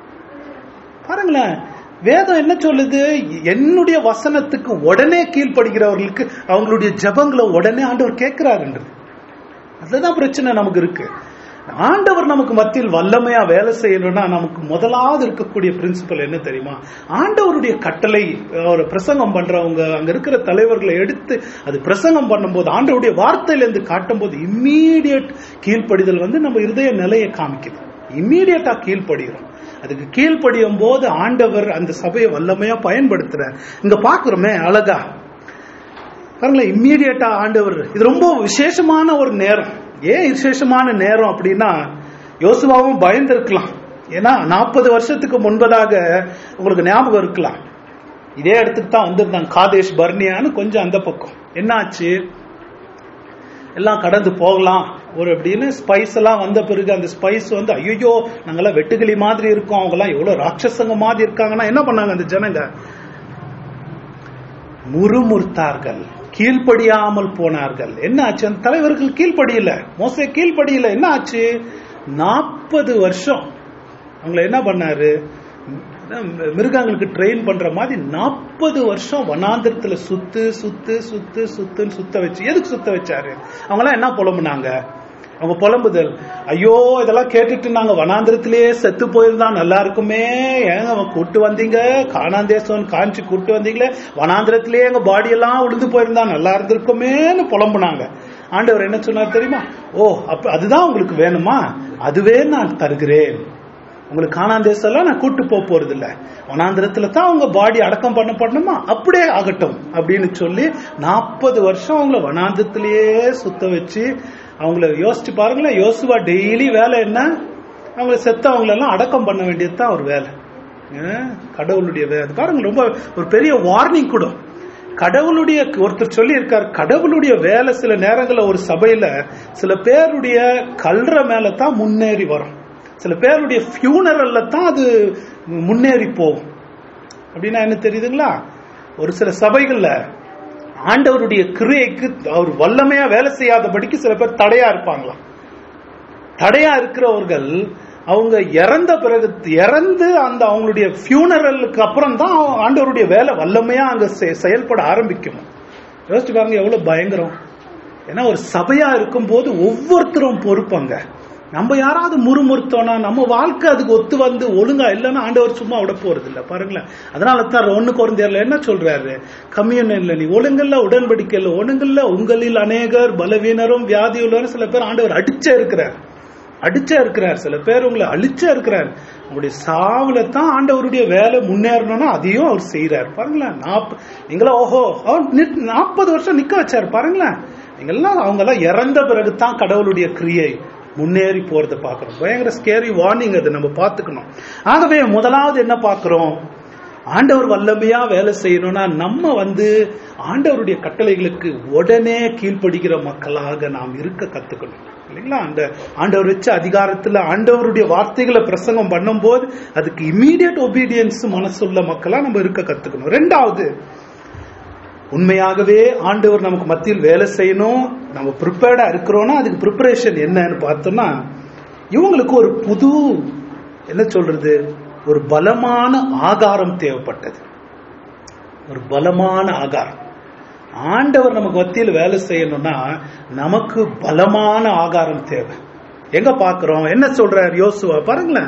பாருங்களேன் வேதம் என்ன சொல்லுது என்னுடைய வசனத்துக்கு உடனே கீழ்ப்படுகிறவர்களுக்கு அவங்களுடைய ஜெபங்களை உடனே ஆண்டவர் கேட்கிறாருன்றது அதுதான் பிரச்சனை நமக்கு இருக்கு ஆண்டவர் நமக்கு மத்தியில் வல்லமையா வேலை செய்யணும்னா நமக்கு முதலாவது இருக்கக்கூடிய பிரின்சிபல் என்ன தெரியுமா ஆண்டவருடைய கட்டளை ஒரு பிரசங்கம் பண்றவங்க அங்க இருக்கிற தலைவர்களை எடுத்து அது பிரசங்கம் பண்ணும்போது ஆண்டவருடைய வார்த்தையில இருந்து காட்டும் போது இம்மீடியட் கீழ்ப்படிதல் வந்து நம்ம இருதய நிலையை காமிக்குது இம்மீடியட்டா கீழ்ப்படுகிறோம் அதுக்கு கீழ்ப்படியும் போது ஆண்டவர் அந்த சபையை வல்லமையா பயன்படுத்துறார் இங்க பாக்குறோமே அழகா பாருங்களேன் இம்மீடியட்டா ஆண்டவர் இது ரொம்ப விசேஷமான ஒரு நேரம் ஏன் விசேஷமான நேரம் அப்படின்னா யோசுவாவும் பயந்திருக்கலாம் ஏன்னா நாற்பது வருஷத்துக்கு முன்பதாக உங்களுக்கு ஞாபகம் இருக்கலாம் இதே இடத்துக்கு தான் வந்திருந்தாங்க காதேஷ் பர்னியான்னு கொஞ்சம் அந்த பக்கம் என்னாச்சு எல்லாம் கடந்து போகலாம் ஒரு அப்படின்னு ஸ்பைஸ் எல்லாம் வந்த பிறகு அந்த ஸ்பைஸ் வந்து ஐயோ நாங்கெல்லாம் வெட்டுக்கிளி மாதிரி இருக்கோம் அவங்க எல்லாம் எவ்வளவு ராட்சசங்க மாதிரி இருக்காங்கன்னா என்ன பண்ணாங்க அந்த ஜனங்க முறுமுறுத்தார்கள் கீழ்ப்படியாமல் போனார்கள் என்ன ஆச்சு அந்த தலைவர்கள் கீழ்ப்படியில மோசே கீழ்ப்படியில என்ன ஆச்சு நாற்பது வருஷம் அவங்கள என்ன பண்ணாரு மிருகங்களுக்கு ட்ரெயின் பண்ற மாதிரி நாற்பது வருஷம் வனாந்திரத்துல சுத்து சுத்து சுத்து சுத்துன்னு சுத்த வச்சு எதுக்கு சுத்த வச்சாரு அவங்களாம் என்ன புலம்புனாங்க அவங்க புலம்புதல் ஐயோ இதெல்லாம் கேட்டுட்டு நாங்க வனாந்திரத்திலேயே செத்து போயிருந்தா நல்லா இருக்குமே ஏங்க அவன் கூட்டு வந்தீங்க காணாந்தேசம் காஞ்சி கூட்டு வந்தீங்களே வனாந்திரத்திலேயே எங்க பாடி எல்லாம் உழுந்து போயிருந்தா நல்லா இருந்திருக்குமேன்னு புலம்புனாங்க ஆண்டவர் என்ன சொன்னார் தெரியுமா ஓ அப்ப அதுதான் உங்களுக்கு வேணுமா அதுவே நான் தருகிறேன் உங்களுக்கு காணாந்த தேசம் எல்லாம் நான் கூட்டு போக போறது இல்ல வனாந்திரத்துல தான் அவங்க பாடி அடக்கம் பண்ணப்படணுமா அப்படியே ஆகட்டும் அப்படின்னு சொல்லி நாற்பது வருஷம் அவங்கள வனாந்திரத்திலேயே சுத்த வச்சு அவங்கள யோசிச்சு பாருங்களேன் யோசுவா டெய்லி வேலை என்ன அவங்கள செத்தவங்கள எல்லாம் அடக்கம் பண்ண வேண்டியது தான் ஒரு வேலை ஏன்? கடவுளுடைய வேலை அது பாருங்க ரொம்ப ஒரு பெரிய வார்னிங் கூட கடவுளுடைய ஒருத்தர் சொல்லி இருக்கார் கடவுளுடைய வேலை சில நேரங்கள்ல ஒரு சபையில சில பேருடைய கல்ற மேல தான் முன்னேறி வரும் சில பேருடைய ஃபியூனரல்ல தான் அது முன்னேறி போகும் அப்படின்னா என்ன தெரியுதுங்களா ஒரு சில சபைகள்ல ஆண்டவருடைய கிரியைக்கு அவர் வல்லமையா வேலை செய்யாதபடிக்கு சில பேர் தடையா இருப்பாங்களாம் தடையா இருக்கிறவர்கள் அவங்க இறந்த பிறகு இறந்து அந்த அவங்களுடைய ஃபியூனரலுக்கு அப்புறம் தான் ஆண்டவருடைய வேலை வல்லமையா அங்க செ- செயல்பட ஆரம்பிக்கும் யோசிச்சு பாருங்க எவ்வளவு பயங்கரம் ஏன்னா ஒரு சபையா இருக்கும்போது ஒவ்வொருத்தரும் பொறுப்பாங்க நம்ம யாராவது முறுமுறுத்தோம்னா நம்ம வாழ்க்கை அதுக்கு ஒத்து வந்து ஒழுங்கா இல்லைன்னா ஆண்டவர் சும்மா விட போறது இல்ல பாருங்களேன் அதனால தான் ஒண்ணு குறைந்தர்ல என்ன சொல்றாரு கம்யூனியன்ல நீ ஒழுங்கல்ல உடன்படிக்கையில் ஒழுங்கல்ல உங்களில் அநேகர் பலவீனரும் வியாதியுள்ளவரும் சில பேர் ஆண்டவர் அடிச்சே இருக்கிறார் அடிச்சா இருக்கிறார் சில பேர் உங்களை அழிச்சா இருக்கிறார் உங்களுடைய சாவுல தான் ஆண்டவருடைய வேலை முன்னேறணும்னா அதையும் அவர் செய்யறாரு பாருங்களேன் நாப்ப நீங்களா ஓஹோ அவர் நாற்பது வருஷம் நிக்க வச்சாரு பாருங்களேன் நீங்கெல்லாம் அவங்க எல்லாம் இறந்த பிறகு தான் கடவுளுடைய கிரியை முன்னேறி போறதை பார்க்கிறோம் பயங்கர ஸ்கேரி வார்னிங் அது நம்ம பார்த்துக்கணும் ஆகவே முதலாவது என்ன பார்க்கிறோம் ஆண்டவர் வல்லமையா வேலை செய்யணும்னா நம்ம வந்து ஆண்டவருடைய கட்டளைகளுக்கு உடனே கீழ்ப்படுகிற மக்களாக நாம் இருக்க கத்துக்கணும் இல்லைங்களா அந்த ஆண்டவர் வச்ச அதிகாரத்துல ஆண்டவருடைய வார்த்தைகளை பிரசங்கம் பண்ணும்போது அதுக்கு இம்மீடியட் ஒபீடியன்ஸ் மனசுள்ள மக்களா நம்ம இருக்க கத்துக்கணும் ரெண்டாவது உண்மையாகவே ஆண்டவர் நமக்கு மத்தியில் வேலை செய்யணும் நம்ம ப்ரிப்பேர்டா இருக்கிறோம்னா அதுக்கு ப்ரிப்பரேஷன் என்னன்னு பார்த்தோம்னா இவங்களுக்கு ஒரு புது என்ன சொல்றது ஒரு பலமான ஆகாரம் தேவைப்பட்டது ஒரு பலமான ஆகாரம் ஆண்டவர் நமக்கு மத்தியில் வேலை செய்யணும்னா நமக்கு பலமான ஆகாரம் தேவை எங்க பாக்குறோம் என்ன சொல்றார் யோசுவா பாருங்களேன்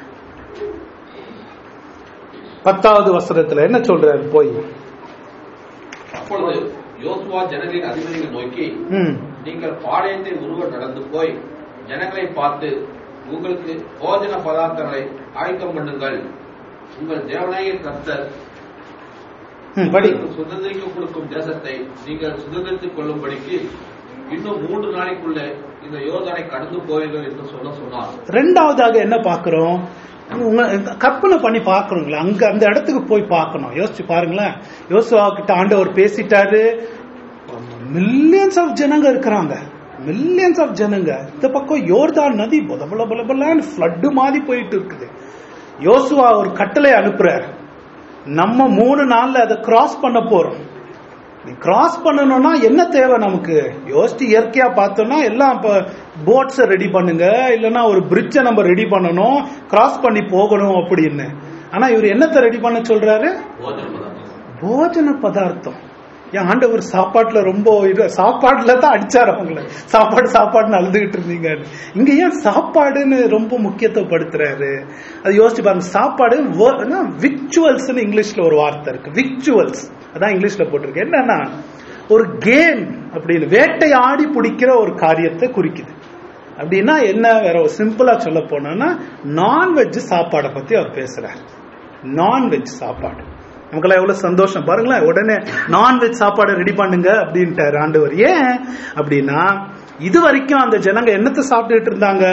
பத்தாவது வசனத்துல என்ன சொல்றாரு போய் அப்பொழுது யோசுவா ஜனங்களின் அதிபதிகள் நோக்கி ம் நீங்கள் பாளையத்தை உருவ நடந்து போய் ஜனங்களை பார்த்து உங்களுக்கு போஜன பதார்த்தங்களை ஆயத்தம் பண்ணுங்கள் உங்கள் தேவனாய கர்த்தர் ம், படி உங்களுக்கு சுதந்திரிக்க கொடுக்கும் தேசத்தை நீங்கள் சுதந்திரித்துக் கொள்ளும்படிக்கு இன்னும் மூன்று நாளைக்குள்ள இந்த யோர்தானை கடந்து போவீர்கள் என்று சொல்ல சொன்னார் ரெண்டாவதாக என்ன பார்க்கிறோம் உங்க கற்பனை பண்ணி பார்க்கணுங்களா அங்க அந்த இடத்துக்கு போய் பார்க்கணும் யோசிச்சு பாருங்களேன் யோசுவா கிட்ட ஆண்டவர் பேசிட்டாரு மில்லியன்ஸ் ஆஃப் ஜனங்க இருக்கிறாங்க மில்லியன்ஸ் ஆஃப் ஜனங்க இந்த பக்கம் யோர்தான் நதி பொல பொல பொல பொலன்னு ஃப்ளட்டு மாதிரி போயிட்டு இருக்குது யோசுவா ஒரு கட்டளை அனுப்புறாரு நம்ம மூணு நாள்ல அதை கிராஸ் பண்ண போறோம் நீ கிராஸ் பண்ணணும்னா என்ன தேவை நமக்கு யோசிச்சு இயற்கையா பார்த்தோம்னா எல்லாம் இப்ப போட்ஸை ரெடி பண்ணுங்க இல்லைன்னா ஒரு பிரிட்ஜை நம்ம ரெடி பண்ணணும் கிராஸ் பண்ணி போகணும் அப்படின்னு ஆனா இவர் என்னத்தை ரெடி பண்ண சொல்றாரு போஜன பதார்த்தம் போஜன பதார்த்தம் என் ஆண்டவர் சாப்பாட்டுல ரொம்ப இது சாப்பாடுல தான் அடிச்சாரு அவங்கள சாப்பாடு சாப்பாடுன்னு அழுதுகிட்டு இருந்தீங்க இங்க ஏன் சாப்பாடுன்னு ரொம்ப முக்கியத்துவப்படுத்துறாரு அது யோசிச்சு பாருங்க சாப்பாடு விக்சுவல்ஸ் இங்கிலீஷ்ல ஒரு வார்த்தை இருக்கு விக்சுவல்ஸ் அதான் இங்கிலீஷ்ல போட்டிருக்கு என்னன்னா ஒரு கேம் அப்படின்னு வேட்டையாடி பிடிக்கிற ஒரு காரியத்தை குறிக்குது அப்படின்னா என்ன வேற ஒரு சிம்பிளா சொல்ல போனோம்னா நான்வெஜ் சாப்பாடை பத்தி அவர் பேசுறாரு நான்வெஜ் சாப்பாடு நமக்கெல்லாம் எவ்வளவு சந்தோஷம் பாருங்களேன் உடனே நான்வெஜ் சாப்பாடு ரெடி பண்ணுங்க அப்படின்ட்டாரு ஆண்டவர் ஏன் அப்படின்னா இது வரைக்கும் அந்த ஜனங்க என்னத்தை சாப்பிட்டுட்டு இருந்தாங்க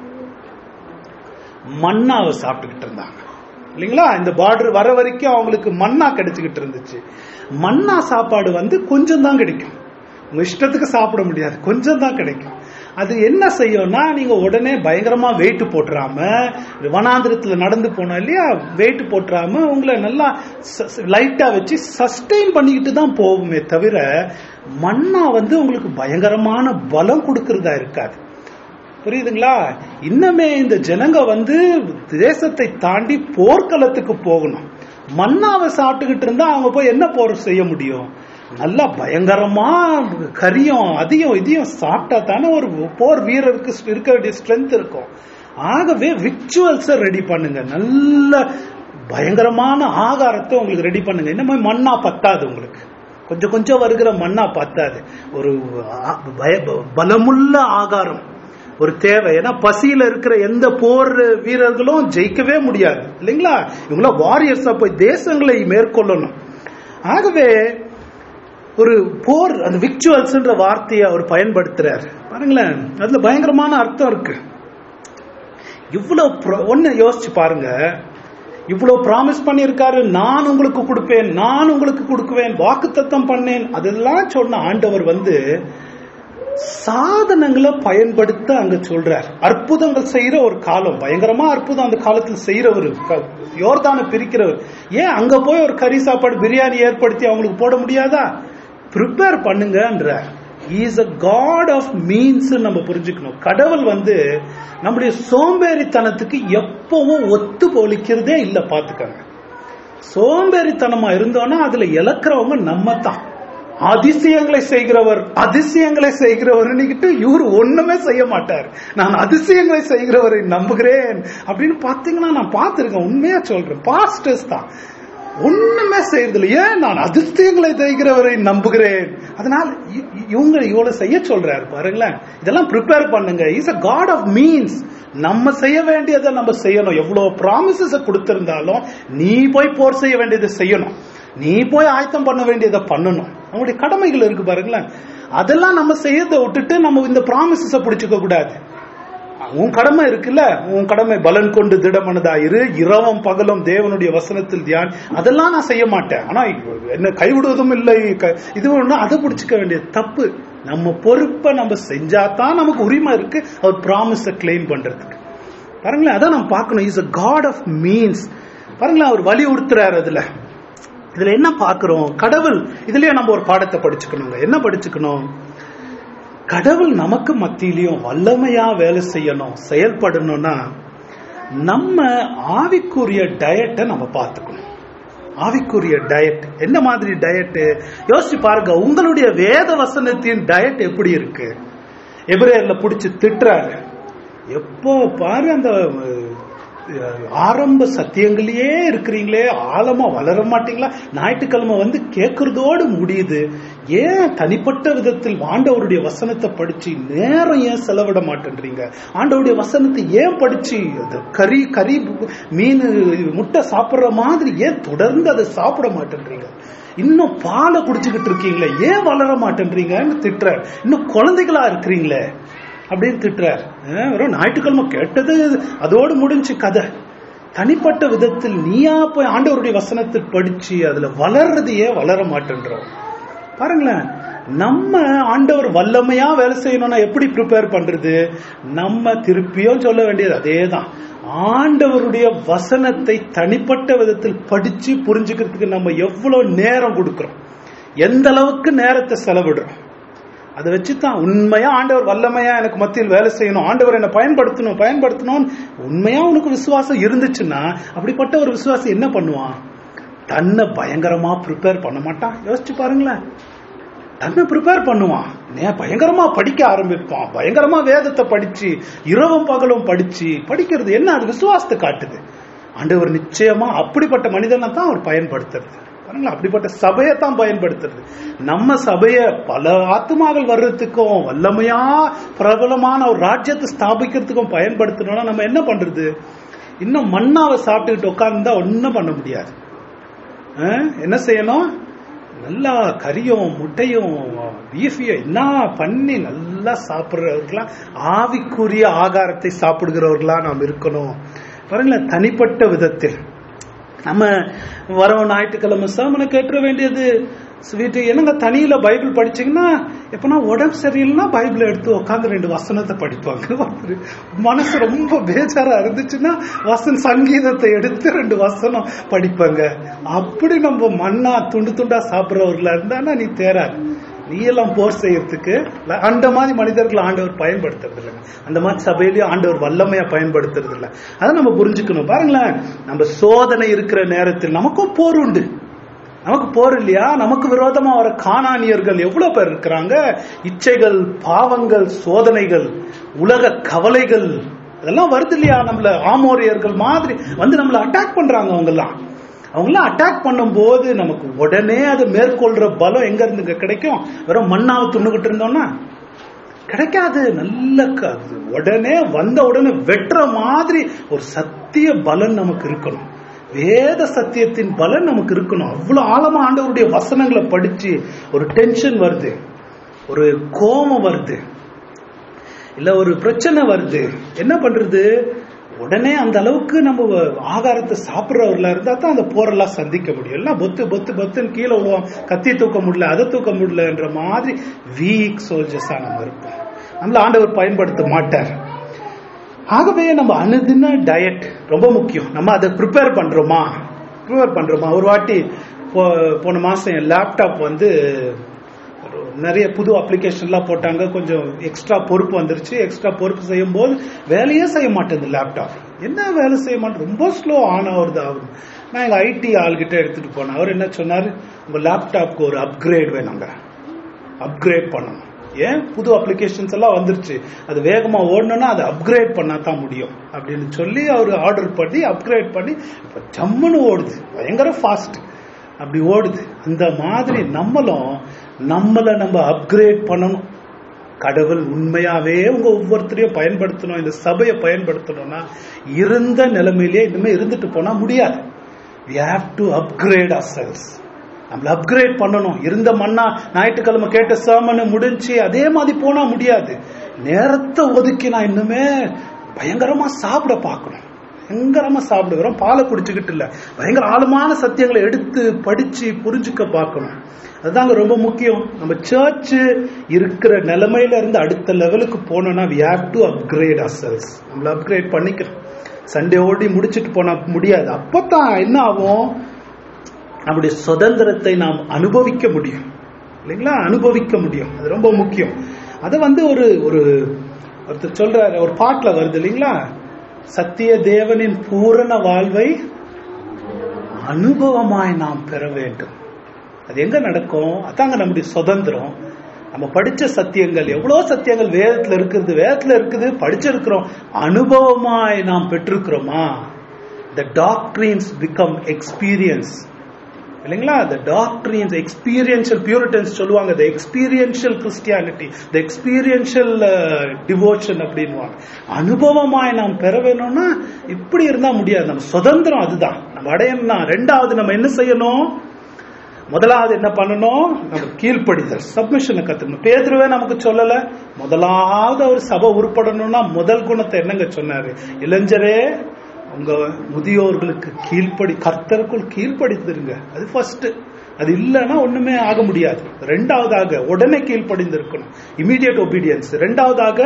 மண்ணாவை சாப்பிட்டுக்கிட்டு இருந்தாங்க இல்லைங்களா இந்த பார்டர் வர வரைக்கும் அவங்களுக்கு மண்ணா கிடைச்சுக்கிட்டு இருந்துச்சு மண்ணா சாப்பாடு வந்து கொஞ்சம் தான் கிடைக்கும் உங்க இஷ்டத்துக்கு சாப்பிட முடியாது கொஞ்சம் தான் கிடைக்கும் அது என்ன செய்யும்னா நீங்க உடனே பயங்கரமா வெயிட் போட்டுறாம வனாந்திரத்துல நடந்து போனோம் இல்லையா வெயிட் போட்டுறாம உங்களை நல்லா லைட்டா வச்சு சஸ்டெயின் பண்ணிக்கிட்டு தான் போகுமே தவிர மண்ணா வந்து உங்களுக்கு பயங்கரமான பலம் கொடுக்கறதா இருக்காது புரியுதுங்களா இன்னமே இந்த ஜனங்க வந்து தேசத்தை தாண்டி போர்க்களத்துக்கு போகணும் மண்ணாவை சாப்பிட்டுக்கிட்டு இருந்தா அவங்க போய் என்ன போர் செய்ய முடியும் நல்லா பயங்கரமா கரியும் அதையும் இதையும் சாப்பிட்டா தானே ஒரு போர் வீரருக்கு இருக்க வேண்டிய ஸ்ட்ரென்த் இருக்கும் ஆகவே விக்சுவல்ஸ ரெடி பண்ணுங்க நல்ல பயங்கரமான ஆகாரத்தை உங்களுக்கு ரெடி பண்ணுங்க இந்த மாதிரி மண்ணா பத்தாது உங்களுக்கு கொஞ்சம் கொஞ்சம் வருகிற மண்ணா பத்தாது ஒரு ஆ- பய- பலமுள்ள ஆகாரம் ஒரு தேவை ஏன்னா பசியில இருக்கிற எந்த போர் வீரர்களும் ஜெயிக்கவே முடியாது இல்லைங்களா இவங்கள வாரியர்ஸா போய் தேசங்களை மேற்கொள்ளணும் ஆகவே ஒரு போர் அந்த விக்சுவல்ஸ்ன்ற வார்த்தையை அவர் பயன்படுத்துறாரு பாருங்களேன் அதுல பயங்கரமான அர்த்தம் இருக்கு இவ்வளவு pro- ஒண்ணு யோசிச்சு பாருங்க இவ்வளவு ப்ராமிஸ் பண்ணியிருக்காரு நான் உங்களுக்கு கொடுப்பேன் நான் உங்களுக்கு கொடுக்குவேன் வாக்குத்தத்தம் பண்ணேன் அதெல்லாம் சொன்ன ஆண்டவர் வந்து சாதனங்களை பயன்படுத்த அங்க சொல்றார் அற்புதங்கள் செய்யற ஒரு காலம் பயங்கரமா அற்புதம் அந்த காலத்தில் செய்யறவர் யோர்தானை பிரிக்கிறவர் ஏன் அங்க போய் ஒரு கறி சாப்பாடு பிரியாணி ஏற்படுத்தி அவங்களுக்கு போட முடியாதா ப்ரிப்பேர் பண்ணுங்கன்றார் is a God of means நம்ம புரிஞ்சுக்கணும் கடவுள் வந்து நம்முடைய சோம்பேறித்தனத்துக்கு எப்பவும் ஒத்து போலிக்கிறதே இல்ல பாத்துக்கங்க சோம்பேறித்தனமா இருந்தோம்னா அதுல இழக்கிறவங்க நம்ம தான் அதிசயங்களை செய்கிறவர் அதிசயங்களை செய்கிறவர்னுக்கிட்டு இவர் ஒண்ணுமே செய்ய மாட்டார் நான் அதிசயங்களை செய்கிறவரை நம்புகிறேன் அப்படின்னு பாத்தீங்கன்னா நான் பார்த்திருக்கேன் உண்மையா சொல்றேன் பாஸ்டர்ஸ் தான் ஒண்ணுமே செய்யறதில்ல ஏன் நான் அதிசயங்களை செய்கிறவரை நம்புகிறேன் அதனால இ- இ- இவங்க இவ்வளவு செய்ய சொல்றாரு பாருங்களேன் இதெல்லாம் ப்ரிப்பேர் பண்ணுங்க is a God of means நம்ம செய்ய வேண்டியதை நம்ம செய்யணும் எவ்வளவு ப்ராமிசஸ் கொடுத்திருந்தாலும் நீ போய் போர் செய்ய வேண்டியதை செய்யணும் நீ போய் ஆயத்தம் பண்ண வேண்டியதை பண்ணணும் நம்முடைய கடமைகள் இருக்கு பாருங்களேன் அதெல்லாம் நம்ம செய்யறதை விட்டுட்டு நம்ம இந்த ப்ராமிசஸ பிடிச்சுக்க கூடாது உன் கடமை இருக்குல்ல உன் கடமை பலன் கொண்டு திடமனதா இரு இரவும் பகலும் தேவனுடைய வசனத்தில் தியான் அதெல்லாம் நான் செய்ய மாட்டேன் ஆனா என்ன கைவிடுவதும் இல்லை க- இது ஒண்ணு அதை பிடிச்சுக்க வேண்டியது தப்பு நம்ம பொறுப்பை நம்ம செஞ்சாதான் நமக்கு உரிமை இருக்கு அவர் ப்ராமிஸ கிளைம் பண்றதுக்கு பாருங்களேன் அதான் நம்ம பார்க்கணும் is a God of means பாருங்களேன் அவர் வலியுறுத்துறாரு அதுல இதுல என்ன பார்க்கிறோம் கடவுள் இதுலயே நம்ம ஒரு பாடத்தை படிச்சுக்கணுங்க என்ன படிச்சுக்கணும் கடவுள் நமக்கு மத்தியிலையும் வல்லமையா வேலை செய்யணும் செயல்படணும்னா நம்ம ஆவிக்குரிய டயட்டை நம்ம பார்த்துக்கணும் ஆவிக்குரிய டயட் என்ன மாதிரி டயட் யோசிச்சு பாருங்க உங்களுடைய வேத வசனத்தின் டயட் எப்படி இருக்கு எபிரேயர்ல புடிச்சு திட்டுறாரு எப்போ பாரு அந்த அஹ், ஆரம்ப சத்தியங்களையே இருக்கிறீங்களே ஆழமா வளர மாட்டீங்களா ஞாயிற்றுக்கிழமை வந்து கேட்கறதோடு முடியுது ஏன் தனிப்பட்ட விதத்தில் ஆண்டவருடைய வசனத்தை படிச்சு நேரம் ஏன் செலவிட மாட்டேன்றீங்க ஆண்டவருடைய வசனத்தை ஏன் படிச்சு அது கறி கறி மீன் முட்டை சாப்பிடுற மாதிரி ஏன் தொடர்ந்து அதை சாப்பிட மாட்டேன்றீங்க இன்னும் பாலை குடிச்சுக்கிட்டு இருக்கீங்களே ஏன் வளர மாட்டேன்றீங்கன்னு திட்டுறார் இன்னும் குழந்தைகளா இருக்கிறீங்களே அப்படின்னு திட்டுறார் அஹ் வெறும் ஞாயிற்றுக்கிழமை கேட்டது அதோடு முடிஞ்சு கதை தனிப்பட்ட விதத்தில் நீயா போய் ஆண்டவருடைய வசனத்தை படிச்சு அதுல வளர்றதையே வளர மாட்டேன்றோம் பாருங்களேன் நம்ம ஆண்டவர் வல்லமையா வேலை செய்யணும்னா எப்படி ப்ரிப்பேர் பண்றது நம்ம திருப்பியும் சொல்ல வேண்டியது அதேதான் ஆண்டவருடைய வசனத்தை தனிப்பட்ட விதத்தில் படிச்சு புரிஞ்சுக்கிறதுக்கு நம்ம எவ்வளவு நேரம் கொடுக்கிறோம் எந்த அளவுக்கு நேரத்தை செலவிடுறோம் அதை வச்சுதான் உண்மையா ஆண்டவர் வல்லமையா எனக்கு மத்தியில் வேலை செய்யணும் ஆண்டவர் என்னை பயன்படுத்தணும் பயன்படுத்தணும் உண்மையா உனக்கு விசுவாசம் இருந்துச்சுன்னா அப்படிப்பட்ட ஒரு விசுவாசம் என்ன பண்ணுவான் தன்னை பயங்கரமா ப்ரிப்பேர் பண்ண மாட்டான் யோசிச்சு பாருங்களேன் தன்னை ப்ரிப்பேர் பண்ணுவான் நே பயங்கரமா படிக்க ஆரம்பிப்பான் பயங்கரமா வேதத்தை படிச்சு இரவும் பகலும் படிச்சு படிக்கிறது என்ன அது விசுவாசத்தை காட்டுது ஆண்டவர் நிச்சயமா அப்படிப்பட்ட மனிதனை தான் அவர் பயன்படுத்துறது பாருங்களா அப்படிப்பட்ட சபையை தான் பயன்படுத்துறது நம்ம சபைய பல ஆத்மாக்கள் வர்றதுக்கும் வல்லமையா பிரபலமான ஒரு ராஜ்யத்தை ஸ்தாபிக்கிறதுக்கும் பயன்படுத்தணும்னா நம்ம என்ன பண்றது இன்னும் மண்ணாவை சாப்பிட்டுக்கிட்டு உட்கார்ந்தா ஒன்றும் பண்ண முடியாது அஹ், என்ன செய்யணும் நல்லா கறியும் முட்டையும் பீஃபையும் என்ன பண்ணி நல்லா சாப்பிடுறவர்களா ஆவிக்குரிய ஆகாரத்தை சாப்பிடுகிறவர்களா நாம் இருக்கணும் பாருங்களேன் தனிப்பட்ட விதத்தில் நம்ம வரோம் ஞாயிற்றுக்கிழமை சாமனை கேட்டுற வேண்டியது ஸ்வீட்டு என்னங்க தனியில பைபிள் படிச்சீங்கன்னா எப்பனா உடம்பு சரியில்லைன்னா பைபிள் எடுத்து உட்காந்து ரெண்டு வசனத்தை படிப்பாங்க ஒருத்தர் மனசு ரொம்ப பேஜாரா இருந்துச்சுன்னா வசன் சங்கீதத்தை எடுத்து ரெண்டு வசனம் படிப்பாங்க அப்படி நம்ம மண்ணா துண்டு துண்டா சாப்பிடுறவர்களா இருந்தானா நீ தேராது நீ எல்லாம் போர் செய்யறதுக்கு இல்ல, அந்த மாதிரி மனிதர்களை ஆண்டவர் பயன்படுத்துறது இல்லை அந்த மாதிரி சபையிலயும் ஆண்டவர் வல்லமையா பயன்படுத்துறது இல்லை அதை நம்ம புரிஞ்சுக்கணும் பாருங்களேன் நம்ம சோதனை இருக்கிற நேரத்தில் நமக்கும் போர் உண்டு நமக்கு போர் இல்லையா நமக்கு விரோதமா வர காணானியர்கள் எவ்வளவு பேர் இருக்கிறாங்க இச்சைகள் பாவங்கள் சோதனைகள் உலக கவலைகள் இதெல்லாம் வருது இல்லையா நம்மள ஆமோரியர்கள் மாதிரி வந்து நம்மள அட்டாக் பண்றாங்க அவங்க எல்லாம் அவங்களாம் அட்டாக் பண்ணும்போது நமக்கு உடனே அதை மேற்கொள்ற பலம் எங்க இருந்து இங்க கிடைக்கும் வெறும் மண்ணாவை துண்ணுகிட்டு இருந்தோம்னா கிடைக்காது நல்ல க- உடனே வந்த உடனே வெட்டுற மாதிரி ஒரு சத்திய பலன் நமக்கு இருக்கணும் வேத சத்தியத்தின் பலன் நமக்கு இருக்கணும் அவ்வளவு ஆழமா ஆண்டவருடைய வசனங்களை படிச்சு ஒரு டென்ஷன் வருது ஒரு கோபம் வருது இல்ல ஒரு பிரச்சனை வருது என்ன பண்றது உடனே அந்த அளவுக்கு நம்ம ஆகாரத்தை சாப்பிடுறவர்களா இருந்தா தான் அந்த போரெல்லாம் சந்திக்க முடியும் எல்லாம் பொத்து பொத்து பொத்துன்னு கீழே விழுவோம் கத்தி தூக்க முடியல அதை தூக்க முடியலன்ற மாதிரி வீக் சோல்ஜர்ஸா நம்ம இருப்போம் நம்மள ஆண்டவர் பயன்படுத்த மாட்டார் ஆகவே நம்ம அனுதின டயட் ரொம்ப முக்கியம் நம்ம அதை ப்ரிப்பேர் பண்றோமா ப்ரிப்பேர் பண்றோமா ஒரு வாட்டி போ- போன மாசம் என் லேப்டாப் வந்து ஒரு நிறைய புது அப்ளிகேஷன்லாம் போட்டாங்க கொஞ்சம் எக்ஸ்ட்ரா பொறுப்பு வந்துருச்சு எக்ஸ்ட்ரா பொறுப்பு செய்யும் போது வேலையே செய்ய மாட்டேங்குது லேப்டாப் என்ன வேலை செய்ய மாட்டேன் ரொம்ப ஸ்லோ ஆன் ஆகுது ஆகுது நான் எங்க ஐடி ஆள்கிட்ட எடுத்துட்டு போனேன் அவர் என்ன சொன்னாரு உங்க லேப்டாப்க்கு ஒரு அப்கிரேட் வேணுங்க அப்கிரேட் பண்ணணும் ஏன் புது அப்ளிகேஷன்ஸ் எல்லாம் வந்துருச்சு அது வேகமா ஓடணும்னா அதை அப்கிரேட் பண்ணா தான் முடியும் அப்படின்னு சொல்லி அவர் ஆர்டர் பண்ணி அப்கிரேட் பண்ணி இப்ப ஜம்முன்னு ஓடுது பயங்கர ஃபாஸ்ட் அப்படி ஓடுது அந்த மாதிரி நம்மளும் நம்மளை நம்ம அப்கிரேட் பண்ணணும் கடவுள் உண்மையாவே உங்க ஒவ்வொருத்தரையும் பயன்படுத்தணும் இந்த சபையை பயன்படுத்தணும்னா இருந்த நிலைமையிலேயே இனிமே இருந்துட்டு போனா முடியாது we have to upgrade ourselves நம்மள அப்கிரேட் பண்ணணும் இருந்த மண்ணா ஞாயிற்றுக்கிழமை கேட்ட சேமனு முடிஞ்சு அதே மாதிரி போனா முடியாது நேரத்தை ஒதுக்கி நான் இன்னுமே பயங்கரமா சாப்பிட பார்க்கணும் பயங்கரமா சாப்பிடுகிறோம் பாலை குடிச்சுக்கிட்டு இல்ல பயங்கர ஆழமான சத்தியங்களை எடுத்து படிச்சு புரிஞ்சுக்க பார்க்கணும் அதுதாங்க ரொம்ப முக்கியம் நம்ம சர்ச் இருக்கிற நிலைமையில இருந்து அடுத்த லெவலுக்கு போனோம்னா we have to upgrade ourselves நம்மள அப்கிரேட் பண்ணிக்கணும் சண்டே ஓடி முடிச்சிட்டு போனா முடியாது அப்பதான் என்ன ஆகும் நம்முடைய சுதந்திரத்தை நாம் அனுபவிக்க முடியும் இல்லைங்களா அனுபவிக்க முடியும் அது ரொம்ப முக்கியம் அதை வந்து ஒரு ஒரு ஒருத்தர் சொல்றாரு ஒரு பாட்டுல வருது இல்லைங்களா சத்திய தேவனின் பூரண வாழ்வை அனுபவமாய் நாம் பெற வேண்டும் அது எங்க நடக்கும் அதாங்க நம்முடைய சுதந்திரம் நம்ம படிச்ச சத்தியங்கள் எவ்வளவு சத்தியங்கள் வேதத்துல இருக்குது வேதத்துல இருக்குது படிச்சிருக்கிறோம் அனுபவமாய் நாம் பெற்றிருக்கிறோமா the doctrines become experience இல்லைங்களா the doctrines experiential puritans சொல்லுவாங்க the experiential christianity the experiential uh, devotion அப்படின்னுவாங்க அனுபவமாய் நாம் பெற வேணும்னா இப்படி இருந்தா முடியாது நம்ம சுதந்திரம் அதுதான் நம்ம அடையணும்னா ரெண்டாவது நம்ம என்ன செய்யணும் முதலாவது என்ன பண்ணணும் நம்ம கீழ்ப்படிதல் சப்மிஷனை கத்துக்கணும் பேதுருவே நமக்கு சொல்லல முதலாவது ஒரு சபை உருப்படணும்னா முதல் குணத்தை என்னங்க சொன்னாரு இளைஞரே உங்க முதியோர்களுக்கு கீழ்ப்படி கர்த்தருக்குள் கீழ்ப்படித்திருங்க அது ஃபர்ஸ்ட் அது இல்லைன்னா ஒண்ணுமே ஆக முடியாது ரெண்டாவதாக உடனே கீழ்ப்படிந்திருக்கணும் இமீடியட் ஒபீடியன்ஸ் ரெண்டாவதாக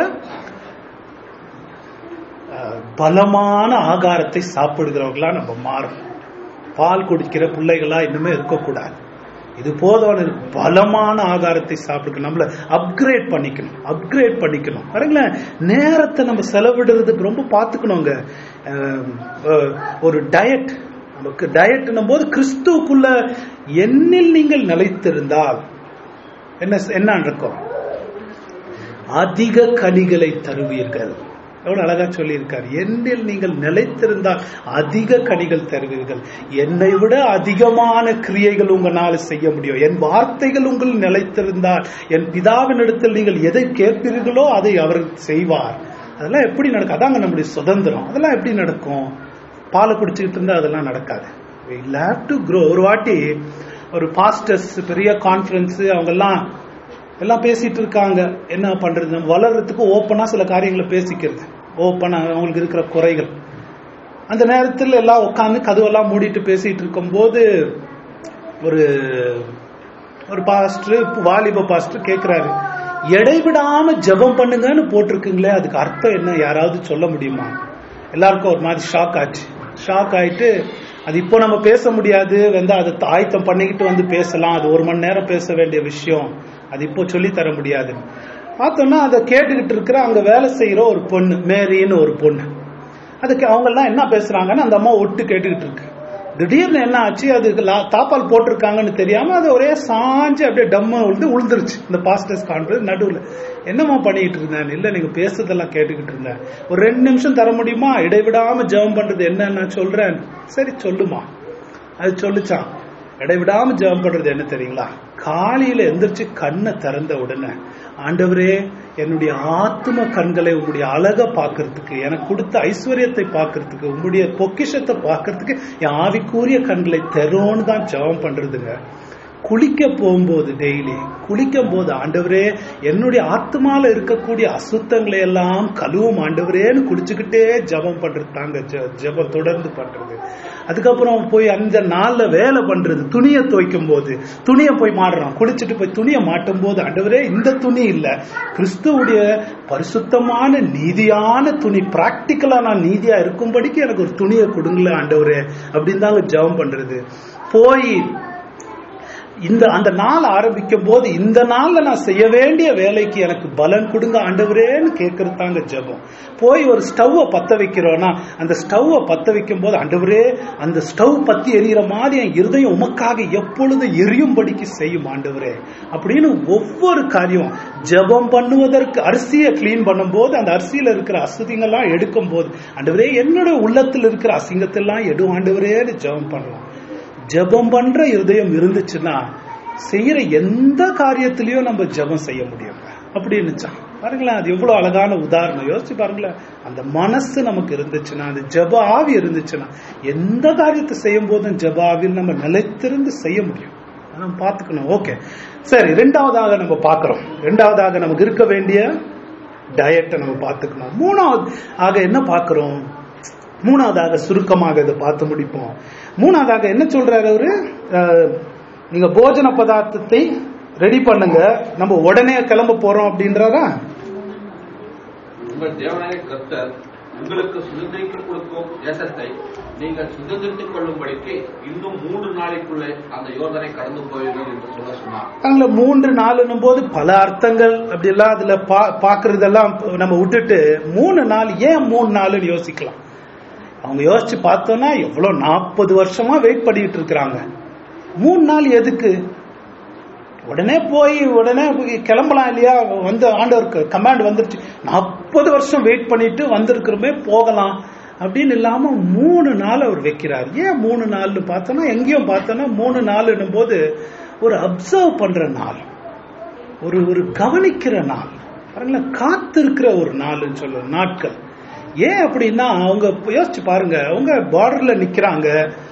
அஹ், பலமான ஆகாரத்தை சாப்பிடுகிறவர்களா நம்ம மாறணும் பால் குடிக்கிற பிள்ளைகளா இன்னுமே இருக்கக்கூடாது இது போதும் பலமான ஆகாரத்தை சாப்பிடுங்க நம்மள அப்கிரேட் பண்ணிக்கணும் அப்கிரேட் பண்ணிக்கணும் பாருங்களேன் நேரத்தை நம்ம செலவிடுறதுக்கு ரொம்ப பார்த்துக்கணுங்க அஹ், அஹ், ஒரு டயட் நமக்கு டயட்னும் போது கிறிஸ்துவுக்குள்ள என்னில் நீங்கள் நிலைத்திருந்தால் என்ன என்ன இருக்கும் அதிக கனிகளை தருவீர்கள் எவ்வளவு அழகா சொல்லியிருக்கார் என்னில் நீங்கள் நிலைத்திருந்தால் அதிக கனிகள் தருவீர்கள் என்னை விட அதிகமான கிரியைகள் உங்களால் செய்ய முடியும் என் வார்த்தைகள் உங்கள் நிலைத்திருந்தால் என் பிதாவினிடத்தில் நீங்கள் எதை கேட்பீர்களோ அதை அவர் செய்வார் அதெல்லாம் எப்படி நடக்கும் அதாங்க நம்முடைய சுதந்திரம் அதெல்லாம் எப்படி நடக்கும் பாலை குடிச்சுக்கிட்டு இருந்தா அதெல்லாம் நடக்காது we have to grow ஒரு வாட்டி ஒரு பாஸ்டர்ஸ் பெரிய கான்ஃபரன்ஸ் அவங்க எல்லாம் எல்லாம் பேசிட்டு இருக்காங்க என்ன பண்றது நம்ம வளர்றதுக்கு ஓப்பனா சில காரியங்களை பேசிக்கிறது ஓப்பனா அவங்களுக்கு இருக்கிற குறைகள் அந்த நேரத்தில் எல்லாம் உட்காந்து கதவெல்லாம் மூடிட்டு பேசிட்டு இருக்கும்போது ஒரு ஒரு பாஸ்டர் வாலிப பாஸ்டர் கேக்குறாரு இடைவிடாம ஜெபம் பண்ணுங்கன்னு போட்டிருக்குங்களே அதுக்கு அர்த்தம் என்ன யாராவது சொல்ல முடியுமா எல்லாருக்கும் ஒரு மாதிரி ஷாக் ஆச்சு ஷாக் ஆயிட்டு அது இப்போ நம்ம பேச முடியாது வந்து அதை ஆயத்தம் பண்ணிக்கிட்டு வந்து பேசலாம் அது ஒரு மணி நேரம் பேச வேண்டிய விஷயம் அது இப்போ சொல்லி தர முடியாது பார்த்தோம்னா அதை கேட்டுக்கிட்டு இருக்கிற அங்க வேலை செய்யற ஒரு பொண்ணு மேரின்னு ஒரு பொண்ணு அதுக்கு அவங்க எல்லாம் என்ன பேசுறாங்கன்னு அந்த அம்மா ஒட்டு கேட்டுக்கிட்டு இருக்கு திடீர்னு என்ன ஆச்சு அதுக்கு லா- தாப்பால் போட்டிருக்காங்கன்னு தெரியாம அது ஒரே சாஞ்சு அப்படியே டம்ம விழுந்து உளுந்துருச்சு இந்த பாஸ்டர்ஸ் கான்ஃபரன்ஸ் நடுவுல என்னம்மா பண்ணிட்டு இருந்தேன் இல்ல நீங்க பேசுறதெல்லாம் கேட்டுக்கிட்டு இருந்தேன் ஒரு ரெண்டு நிமிஷம் தர முடியுமா இடைவிடாம ஜெபம் பண்றது என்ன நான் சொல்றேன் சரி சொல்லுமா அது சொல்லுச்சான் இடைவிடாம ஜெபம் பண்றது என்ன தெரியுங்களா காலையில எந்திரிச்சு கண்ணை திறந்த உடனே ஆண்டவரே என்னுடைய ஆத்ம கண்களை உங்களுடைய அழக பார்க்கறதுக்கு எனக்கு கொடுத்த ஐஸ்வர்யத்தை பார்க்கறதுக்கு உங்களுடைய பொக்கிஷத்தை பார்க்கறதுக்கு என் ஆவிக்குரிய கண்களை தெரோன்னு தான் ஜெபம் பண்றதுங்க குளிக்க போகும்போது டெய்லி குளிக்கும் போது ஆண்டவரே என்னுடைய ஆத்மால இருக்கக்கூடிய அசுத்தங்களை எல்லாம் கழுவும் ஆண்டவரேன்னு குளிச்சுக்கிட்டே ஜெபம் பண்றது தாங்க ஜெ- ஜெபம் தொடர்ந்து பண்றது அதுக்கப்புறம் போய் அந்த நாள்ல வேலை பண்றது துணியை துவைக்கும் போது துணியை போய் மாடுறோம் குளிச்சுட்டு போய் துணியை மாட்டும் போது ஆண்டவரே இந்த துணி இல்ல கிறிஸ்துவுடைய பரிசுத்தமான நீதியான துணி பிராக்டிக்கலா நான் நீதியா இருக்கும்படிக்கு எனக்கு ஒரு துணியை கொடுங்களேன் ஆண்டவரே அப்படின்னு தாங்க ஜெபம் பண்றது போய் இந்த அந்த நாள் ஆரம்பிக்கும் போது இந்த நாள்ல நான் செய்ய வேண்டிய வேலைக்கு எனக்கு பலன் கொடுங்க ஆண்டவரேன்னு கேட்கறது தாங்க ஜெபம் போய் ஒரு ஸ்டவ்வை பத்த வைக்கிறோம்னா அந்த ஸ்டவ்வை பத்த வைக்கும் போது ஆண்டவரே அந்த ஸ்டவ் பத்தி எரியிற மாதிரி என் இருதயம் உமக்காக எப்பொழுது எரியும்படிக்கு செய்யும் ஆண்டவரே அப்படின்னு ஒவ்வொரு காரியம் ஜெபம் பண்ணுவதற்கு அரிசியை க்ளீன் பண்ணும்போது அந்த அரிசியில இருக்கிற அசுதிங்கெல்லாம் எடுக்கும் போது ஆண்டவரே என்னோட உள்ளத்தில் இருக்கிற அசிங்கத்தெல்லாம் எடு ஆண்டவரேன்னு ஜெபம் பண்ணலாம் ஜெபம் பண்ற இருதயம் இருந்துச்சுன்னா செய்யற எந்த காரியத்திலயும் நம்ம ஜெபம் செய்ய முடியுங்க அப்படின்னுச்சான் பாருங்களேன் அது எவ்வளவு அழகான உதாரணம் யோசிச்சு பாருங்களேன் அந்த மனசு நமக்கு இருந்துச்சுன்னா அந்த ஜெப ஆவி இருந்துச்சுன்னா எந்த காரியத்தை செய்யும் போதும் ஜெப ஆவியில் நம்ம நிலைத்திருந்து செய்ய முடியும் அதை நம்ம பார்த்துக்கணும் ஓகே சரி ரெண்டாவதாக நம்ம பார்க்கிறோம் ரெண்டாவதாக நமக்கு இருக்க வேண்டிய டயட்டை நம்ம பார்த்துக்கணும் மூணாவது ஆக என்ன பார்க்கிறோம் மூணாவதாக சுருக்கமாக இதை பார்த்து முடிப்போம் மூணாவதாக என்ன சொல்றாரு அவரு அஹ், நீங்க போஜன பதார்த்தத்தை ரெடி பண்ணுங்க நம்ம உடனே கிளம்ப போறோம் அப்படின்றாரா உங்கள் தேவனாய கர்த்தர் உங்களுக்கு சுதந்திரிக்க கொடுக்கும் தேசத்தை நீங்கள் சுதந்திரித்துக் கொள்ளும்படிக்கு இன்னும் மூன்று நாளைக்குள்ளே அந்த யோர்தனை கடந்து போவீர்கள் என்று சொல்ல சொன்னார் அதுல மூன்று நாளுன்னும் போது பல அர்த்தங்கள் அப்படி எல்லாம் அதுல பா- பாக்குறதெல்லாம் நம்ம விட்டுட்டு மூணு நாள் ஏன் மூணு நாளுன்னு யோசிக்கலாம் அவங்க யோசிச்சு பார்த்தோம்னா எவ்வளவு நாற்பது வருஷமா வெயிட் பண்ணிட்டு இருக்கிறாங்க மூணு நாள் எதுக்கு உடனே போய் உடனே போய் கிளம்பலாம் இல்லையா வந்து ஆண்டவருக்கு கமாண்ட் வந்துருச்சு நாற்பது வருஷம் வெயிட் பண்ணிட்டு வந்திருக்கிறோமே போகலாம் அப்படின்னு இல்லாம மூணு நாள் அவர் வைக்கிறார் ஏன் மூணு நாள்னு பார்த்தோன்னா எங்கேயும் பார்த்தோன்னா மூணு நாள்னும் போது ஒரு அப்சர்வ் பண்ற நாள் ஒரு ஒரு கவனிக்கிற நாள் பாருங்களேன் காத்திருக்கிற ஒரு நாள்னு சொல்ல நாட்கள் ஏன் அப்படின்னா அவங்க யோசிச்சு பாருங்க அவங்க பார்டர்ல நிக்கிறாங்க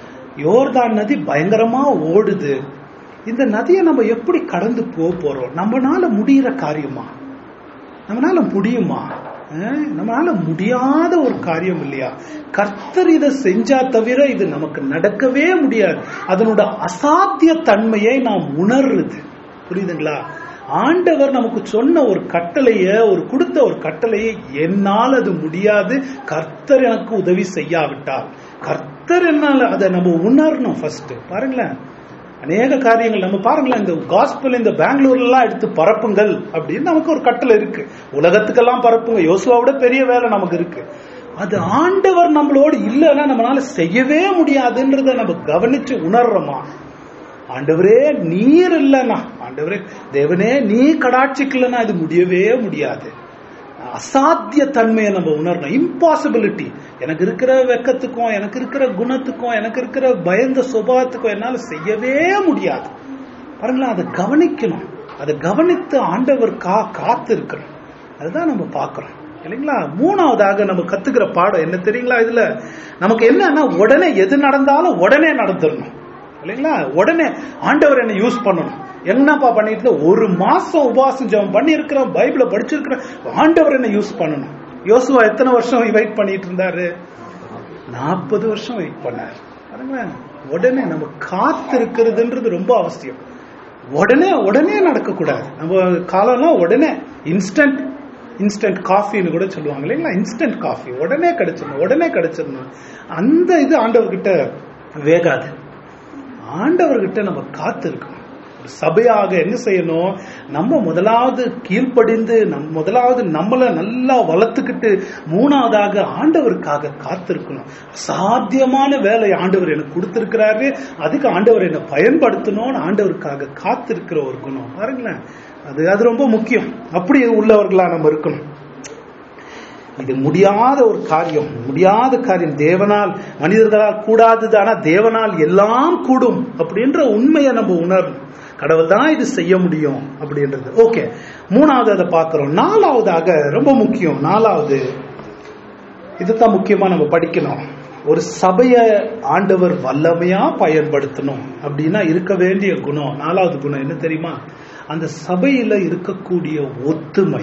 யோர்தான் நதி பயங்கரமா ஓடுது இந்த நதியை நம்ம எப்படி கடந்து போக போறோம் நம்மனால முடியிற காரியமா நம்மளால முடியுமா அஹ், நம்மளால முடியாத ஒரு காரியம் இல்லையா கர்த்தர் இதை செஞ்சா தவிர இது நமக்கு நடக்கவே முடியாது அதனோட அசாத்திய தன்மையை நாம் உணர்றது புரியுதுங்களா ஆண்டவர் நமக்கு சொன்ன ஒரு கட்டளைய ஒரு கொடுத்த ஒரு கட்டளையை என்னால் அது முடியாது கர்த்தர் எனக்கு உதவி செய்யாவிட்டால் கர்த்தர் என்னால அதை நம்ம உணரணும் ஃபர்ஸ்ட் பாருங்களேன் அநேக காரியங்கள் நம்ம பாருங்களேன் இந்த காஸ்பல் இந்த பெங்களூர்ல எல்லாம் எடுத்து பரப்புங்கள் அப்படின்னு நமக்கு ஒரு கட்டளை இருக்கு உலகத்துக்கெல்லாம் பரப்புங்க யோசுவாவோட பெரிய வேலை நமக்கு இருக்கு அது ஆண்டவர் நம்மளோடு இல்லைன்னா நம்மளால செய்யவே முடியாதுன்றத நம்ம கவனிச்சு உணர்றோமா ஆண்டவரே நீர் இல்லைன்னா ஆண்டவரே தேவனே நீ கடாட்சிக்கலன்னா இது முடியவே முடியாது அசாத்திய தன்மையை நம்ம உணரணும் இம்பாசிபிலிட்டி எனக்கு இருக்கிற வெக்கத்துக்கும் எனக்கு இருக்கிற குணத்துக்கும் எனக்கு இருக்கிற பயந்த சுபாவத்துக்கும் என்னால செய்யவே முடியாது பாருங்களேன் அதை கவனிக்கணும் அதை கவனித்து ஆண்டவர் கா காத்து இருக்கணும் அதுதான் நம்ம பார்க்கிறோம் இல்லைங்களா மூணாவதாக நம்ம கத்துக்கிற பாடம் என்ன தெரியுங்களா இதுல நமக்கு என்னன்னா உடனே எது நடந்தாலும் உடனே நடந்துடணும் இல்லைங்களா உடனே ஆண்டவர் என்ன யூஸ் பண்ணணும் என்னப்பா பண்ணிட்டு ஒரு மாசம் உபவாசம் ஜெபம் பண்ணி இருக்கிறோம் பைபிள படிச்சிருக்கிறேன் ஆண்டவர் என்ன யூஸ் பண்ணணும் யோசுவா எத்தனை வருஷம் வெயிட் பண்ணிட்டு இருந்தாரு நாற்பது வருஷம் வெயிட் பண்ணார் பாருங்களேன் உடனே நம்ம காத்து இருக்கிறதுன்றது ரொம்ப அவசியம் உடனே உடனே நடக்கக்கூடாது நம்ம காலம்லாம் உடனே இன்ஸ்டன்ட் இன்ஸ்டன்ட் காஃபின்னு கூட சொல்லுவாங்க இல்லைங்களா இன்ஸ்டன்ட் காஃபி உடனே கிடைச்சிடணும் உடனே கிடைச்சிடணும் அந்த இது ஆண்டவர்கிட்ட வேகாது ஆண்டவர்கிட்ட நம்ம காத்து இருக்கணும் ஒரு சபையாக என்ன செய்யணும் நம்ம முதலாவது கீழ்ப்படிந்து நம் முதலாவது நம்மளை நல்லா வளர்த்துக்கிட்டு மூணாவதாக ஆண்டவருக்காக காத்திருக்கணும் சாத்தியமான வேலை ஆண்டவர் எனக்கு கொடுத்திருக்கிறாரு அதுக்கு ஆண்டவர் என்னை பயன்படுத்தணும்னு ஆண்டவருக்காக காத்திருக்கிற ஒரு குணம் பாருங்களேன் அது அது ரொம்ப முக்கியம் அப்படி உள்ளவர்களா நம்ம இருக்கணும் இது முடியாத ஒரு காரியம் முடியாத காரியம் தேவனால் மனிதர்களால் கூடாதது ஆனா தேவனால் எல்லாம் கூடும் அப்படின்ற உண்மையை நம்ம உணரணும் கடவுள் தான் இது செய்ய முடியும் அப்படின்றது ஓகே மூணாவது அதை பார்க்கிறோம் நாலாவதாக ரொம்ப முக்கியம் நாலாவது இதுதான் முக்கியமா நம்ம படிக்கணும் ஒரு சபையை ஆண்டவர் வல்லமையா பயன்படுத்தணும் அப்படின்னா இருக்க வேண்டிய குணம் நாலாவது குணம் என்ன தெரியுமா அந்த சபையில இருக்கக்கூடிய ஒத்துமை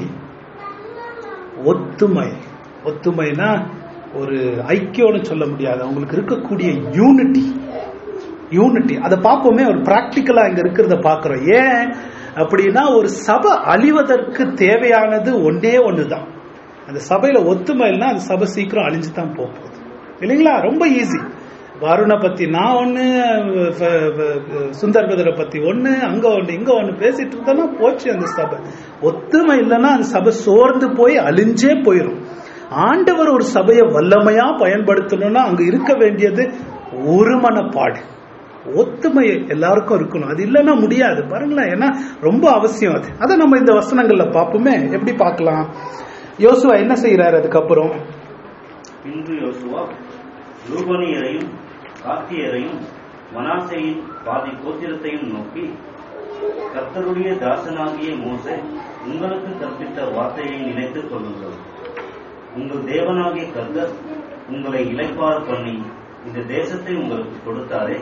ஒத்துமை ஒத்துமைனா ஒரு ஐக்கியம்னு சொல்ல முடியாது அவங்களுக்கு இருக்கக்கூடிய யூனிட்டி யூனிட்டி அதை பார்ப்போமே ஒரு பிராக்டிக்கலா இங்க இருக்கிறத பார்க்கிறோம் ஏன் அப்படின்னா ஒரு சபை அழிவதற்கு தேவையானது ஒன்னே ஒண்ணுதான் அந்த சபையில ஒத்துமை இல்லைன்னா அந்த சபை சீக்கிரம் அழிஞ்சு தான் போக போகுது இல்லைங்களா ரொம்ப ஈஸி வருணை பத்தி நான் ஒண்ணு ஃப- ஃப- சுந்தர் பதரை பத்தி ஒண்ணு அங்க ஒண்ணு இங்க ஒண்ணு பேசிட்டு இருந்தோம்னா போச்சு அந்த சபை ஒத்துமை இல்லைன்னா அந்த சபை சோர்ந்து போய் அழிஞ்சே போயிடும் ஆண்டவர் ஒரு சபையை வல்லமையா பயன்படுத்தணும்னா அங்க இருக்க வேண்டியது ஒருமனப்பாடு ஒத்துமை எல்லாருக்கும் இருக்கணும் அது இல்லைன்னா முடியாது பாருங்களேன் ஏன்னா ரொம்ப அவசியம் அது அதை நம்ம இந்த வசனங்கள்ல பார்ப்போமே எப்படி பார்க்கலாம் யோசுவா என்ன செய்யறாரு அதுக்கப்புறம் பின்பு யோசுவா ரூபனியரையும் காத்தியரையும் மனாசையின் பாதி கோத்திரத்தையும் நோக்கி கர்த்தருடைய தாசனாகிய மோசே உங்களுக்கு கற்பித்த வார்த்தையை நினைத்துக் கொள்ளுங்கள் உங்கள் தேவனாகிய கர்த்தர் உங்களை இளைப்பாறு பண்ணி இந்த தேசத்தை உங்களுக்கு கொடுத்தாரே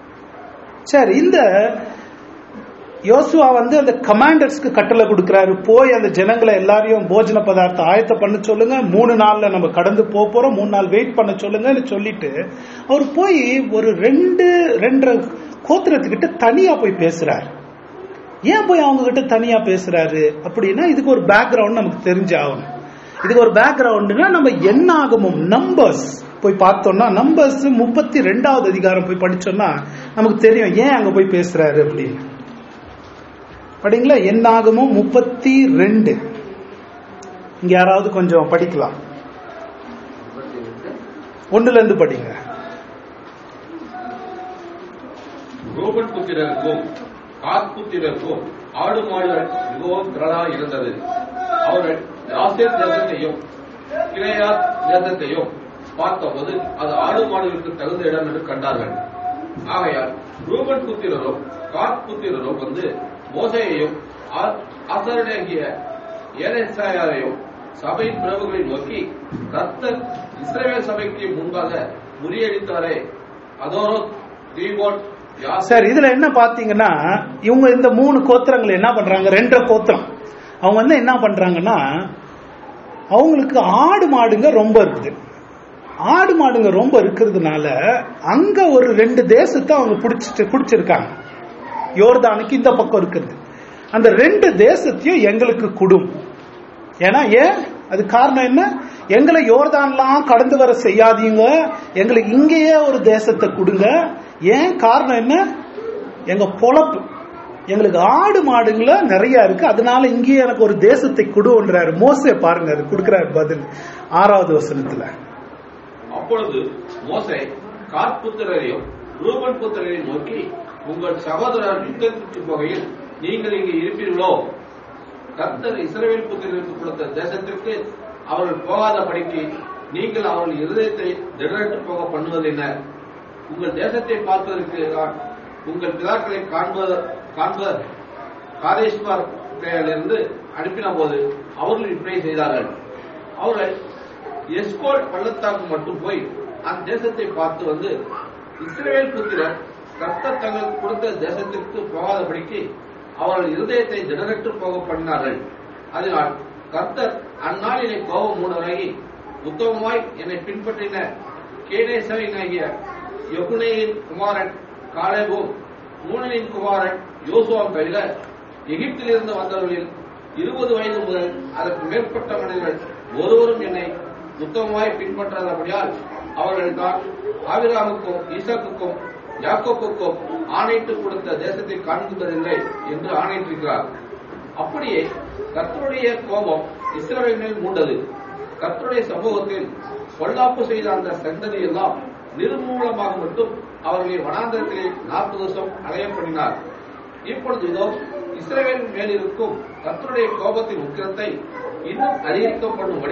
சரி இந்த யோசுவா வந்து அந்த கமாண்டர்ஸ்க்கு கட்டளை கொடுக்கிறாரு போய் அந்த ஜனங்களை எல்லாரையும் போஜன பதார்த்தம் ஆயத்த பண்ண சொல்லுங்க மூணு நாள்ல நம்ம கடந்து போக போறோம் மூணு நாள் வெயிட் பண்ண சொல்லுங்கன்னு சொல்லிட்டு அவர் போய் ஒரு ரெண்டு ரெண்டரை கோத்திரத்துக்கிட்ட தனியா போய் பேசுறாரு ஏன் போய் அவங்க கிட்ட தனியா பேசுறாரு அப்படின்னா இதுக்கு ஒரு பேக்ரவுண்ட் நமக்கு தெரிஞ்சு ஆகணும் இதுக்கு ஒரு பேக்ரவுண்ட்னா நம்ம என்ன ஆகமும் நம்பர்ஸ் போய் பார்த்தோம்னா நம்பர்ஸ் முப்பத்தி ரெண்டாவது அதிகாரம் போய் படிச்சோம்னா நமக்கு தெரியும் ஏன் அங்க போய் பேசுறாரு அப்படின்னு படிங்களா என்னாகமும் முப்பத்தி ரெண்டு இங்க யாராவது கொஞ்சம் படிக்கலாம் ஒண்ணுல இருந்து படிங்க ரூபன் புத்திரருக்கும் காத் புத்திரருக்கும் ஆடு மாடுகள் மிகவும் திரளா இருந்தது அவர்கள் ராசேர் தேசத்தையும் கிளையாத் தேசத்தையும் பார்த்தபோது அது ஆடு மாடுகளுக்கு தகுந்த இடம் என்று கண்டார்கள் ஆகையால் ரூபன் புத்திரரும் காத் புத்திரரும் வந்து மோசையையும் ஆ- ஆசாரியனாகிய ஏனேசாயாரையும் சபையின் பிரபுகளை நோக்கி கர்த்தர் இஸ்ரவேல் சபைக்கு முன்பாக முறியடித்தாரே அதோரோ தீபோன் யாசேர் சார் இதுல என்ன பாத்தீங்கன்னா இவங்க இந்த மூணு கோத்திரங்கள் என்ன பண்றாங்க ரெண்டரை கோத்திரம் அவங்க வந்து என்ன பண்றாங்கன்னா அவங்களுக்கு ஆடு மாடுங்க ரொம்ப இருக்குது ஆடு மாடுங்க ரொம்ப இருக்கிறதுனால அங்க ஒரு ரெண்டு தேசத்தை அவங்க பிடிச்சிட்டு பிடிச்சிருக்காங்க யோர்தானுக்கு இந்த பக்கம் இருக்குது அந்த ரெண்டு தேசத்தையும் எங்களுக்கு குடும் ஏன்னா ஏன் அது காரணம் என்ன எங்களை யோர்தான்லாம் கடந்து வர செய்யாதீங்க எங்களுக்கு இங்கேயே ஒரு தேசத்தை கொடுங்க ஏன் காரணம் என்ன எங்க பொழப்பு எங்களுக்கு ஆடு மாடுங்கள நிறைய இருக்கு அதனால இங்கேயே எனக்கு ஒரு தேசத்தை கொடுன்றாரு மோசே பாருங்க அது கொடுக்கிறாரு பதில் ஆறாவது வசனத்துல அப்பொழுது மோசே காத் புத்திரரையும் ரூபன் புத்திரரையும் நோக்கி உங்கள் சகோதரர் யுத்தத்திற்கு போகையில் நீங்கள் இங்கே இருப்பீர்களோ கர்த்தர் இஸ்ரவேல் புத்திரருக்கு கொடுத்த தேசத்திற்கு அவர்கள் போகாதபடிக்கு நீங்கள் அவர்கள் இருதயத்தை திடரட்டு போக பண்ணுவது என்ன உங்கள் தேசத்தை பார்ப்பதற்கு நான் உங்கள் பிதாக்களை காண்பது காண்ப காதேஸ்வர் இருந்து அனுப்பின போது அவர்கள் இப்படி செய்தார்கள் அவர்கள் எஸ்கோல் பள்ளத்தாக்கு மட்டும் போய் அந்த தேசத்தை பார்த்து வந்து இஸ்ரவேல் புத்திரர் கர்த்தர் தங்களுக்கு கொடுத்த தேசத்திற்கு போகாதபடிக்கு அவர்கள் இருதயத்தை திடரற்று போக பண்ணினார்கள் அதனால் கர்த்தர் அந்நாளிலே கோபம் மூடனாகி உத்தமமாய் என்னை பின்பற்றின கேனேசனாகிய யகுனேயின் குமாரன் காலேபும் மூனனின் குமாரன் யோசுவாம் தவிர எகிப்திலிருந்து வந்தவர்களில் இருபது வயது முதல் அதற்கு மேற்பட்ட மனிதர்கள் ஒருவரும் என்னை உத்தமமாய் பின்பற்றாதபடியால் அவர்கள் தான் ஆபிராமுக்கும் ஈசாக்குக்கும் யாக்கோப்புக்கும் ஆணையிட்டு கொடுத்த தேசத்தை காண்பிப்பதில்லை என்று ஆணையிட்டிருக்கிறார் அப்படியே கர்த்தருடைய கோபம் இஸ்ரவேல் மேல் மூண்டது கர்த்தருடைய சமூகத்தில் பொல்லாப்பு செய்த அந்த சந்ததி எல்லாம் நிர்மூலமாக மட்டும் அவர்களை வனாந்தரத்திலே நாற்பது வருஷம் அலைய பண்ணினார் இப்பொழுது இதோ இஸ்ரவேல் மேல் இருக்கும் கர்த்தருடைய கோபத்தின் உக்கிரத்தை இன்னும் அதிகரிக்க பண்ணும்படி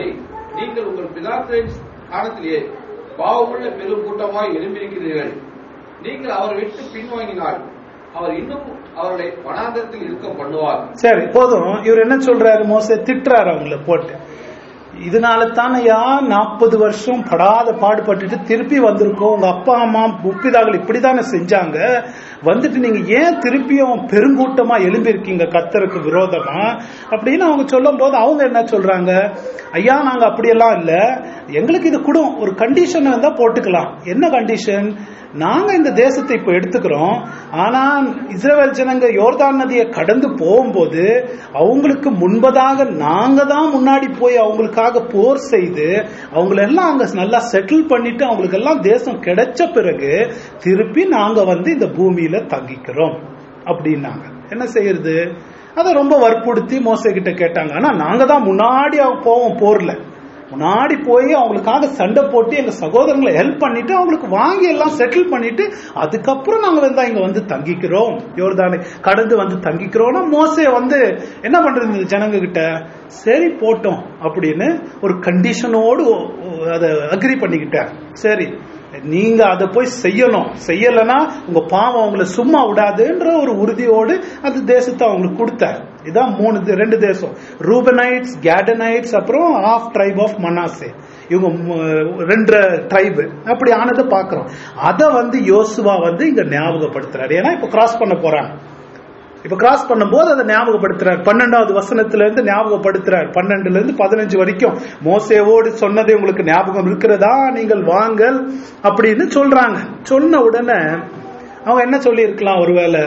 நீங்கள் உங்கள் பிதாக்களின் ஸ்தானத்திலே பாவமுள்ள பெரும் கூட்டமாய் எழும்பியிருக்கிறீர்கள் நீங்கள் அவரை விட்டு பின்வாங்கினால் அவர் இன்னும் அவர்களை வனாந்தரத்தில் இருக்க பண்ணுவார் சரி போதும் இவர் என்ன சொல்றாரு மோசே திட்டுறாரு அவங்கள போட்டு இதனால தானையா நாற்பது வருஷம் படாத பாடுபட்டுட்டு திருப்பி வந்திருக்கோம் உங்க அப்பா அம்மா முப்பிதாக்கள் இப்படித்தானே செஞ்சாங்க வந்துட்டு நீங்க ஏன் திருப்பியும் பெருங்கூட்டமா எழும்பியிருக்கீங்க கத்தருக்கு விரோதமா அப்படின்னு அவங்க சொல்லும் போது அவங்க என்ன சொல்றாங்க ஐயா நாங்க அப்படியெல்லாம் இல்ல எங்களுக்கு இது கூட ஒரு கண்டிஷன் இருந்தா போட்டுக்கலாம் என்ன கண்டிஷன் நாங்க இந்த தேசத்தை இப்ப எடுத்துக்கிறோம் ஆனா இஸ்ரேல் ஜனங்க யோர்தான் நதியை கடந்து போகும்போது அவங்களுக்கு முன்பதாக நாங்க தான் முன்னாடி போய் அவங்களுக்காக போர் செய்து அவங்களெல்லாம் அங்க நல்லா செட்டில் பண்ணிட்டு அவங்களுக்கு எல்லாம் தேசம் கிடைச்ச பிறகு திருப்பி நாங்க வந்து இந்த பூமியில தங்கிக்கிறோம் அப்படின்னாங்க என்ன செய்யறது அதை ரொம்ப வற்புறுத்தி மோசை கிட்ட கேட்டாங்க ஆனா நாங்க தான் முன்னாடி அவங்க போவோம் போர்ல முன்னாடி போய் அவங்களுக்காக சண்டை போட்டு எங்க சகோதரங்களை ஹெல்ப் பண்ணிட்டு அவங்களுக்கு வாங்கி எல்லாம் செட்டில் பண்ணிட்டு அதுக்கப்புறம் நாங்க வந்து இங்க வந்து தங்கிக்கிறோம் யோர்தானை கடந்து வந்து தங்கிக்கிறோம்னா மோசே வந்து என்ன பண்றது இந்த ஜனங்க கிட்ட சரி போட்டோம் அப்படின்னு ஒரு கண்டிஷனோடு அதை அக்ரி பண்ணிக்கிட்டார் சரி நீங்க அதை போய் செய்யணும் செய்யலைன்னா உங்க பாவம் அவங்கள சும்மா விடாதுன்ற ஒரு உறுதியோடு அந்த தேசத்தை அவங்களுக்கு கொடுத்தார் இதான் மூணு தே- ரெண்டு தேசம் ரூபனைட்ஸ் கேடனைட்ஸ் அப்புறம் ஆஃப் ட்ரைப் ஆஃப் மனாசே இவங்க மு- ரெண்டு ட்ரைபு அப்படி ஆனதை பாக்குறோம் அதை வந்து யோசுவா வந்து இங்க ஞாபகப்படுத்துறாரு ஏன்னா இப்ப கிராஸ் பண்ண போறாங்க இப்ப கிராஸ் பண்ணும்போது அதை ஞாபகப்படுத்துறார் பன்னெண்டாவது வசனத்துல இருந்து ஞாபகப்படுத்துறார் பன்னெண்டுல இருந்து பதினஞ்சு வரைக்கும் மோசேவோடு சொன்னதை உங்களுக்கு ஞாபகம் இருக்கிறதா நீங்கள் வாங்கள் அப்படின்னு சொல்றாங்க சொன்ன உடனே அவங்க என்ன சொல்லி இருக்கலாம் ஒருவேளை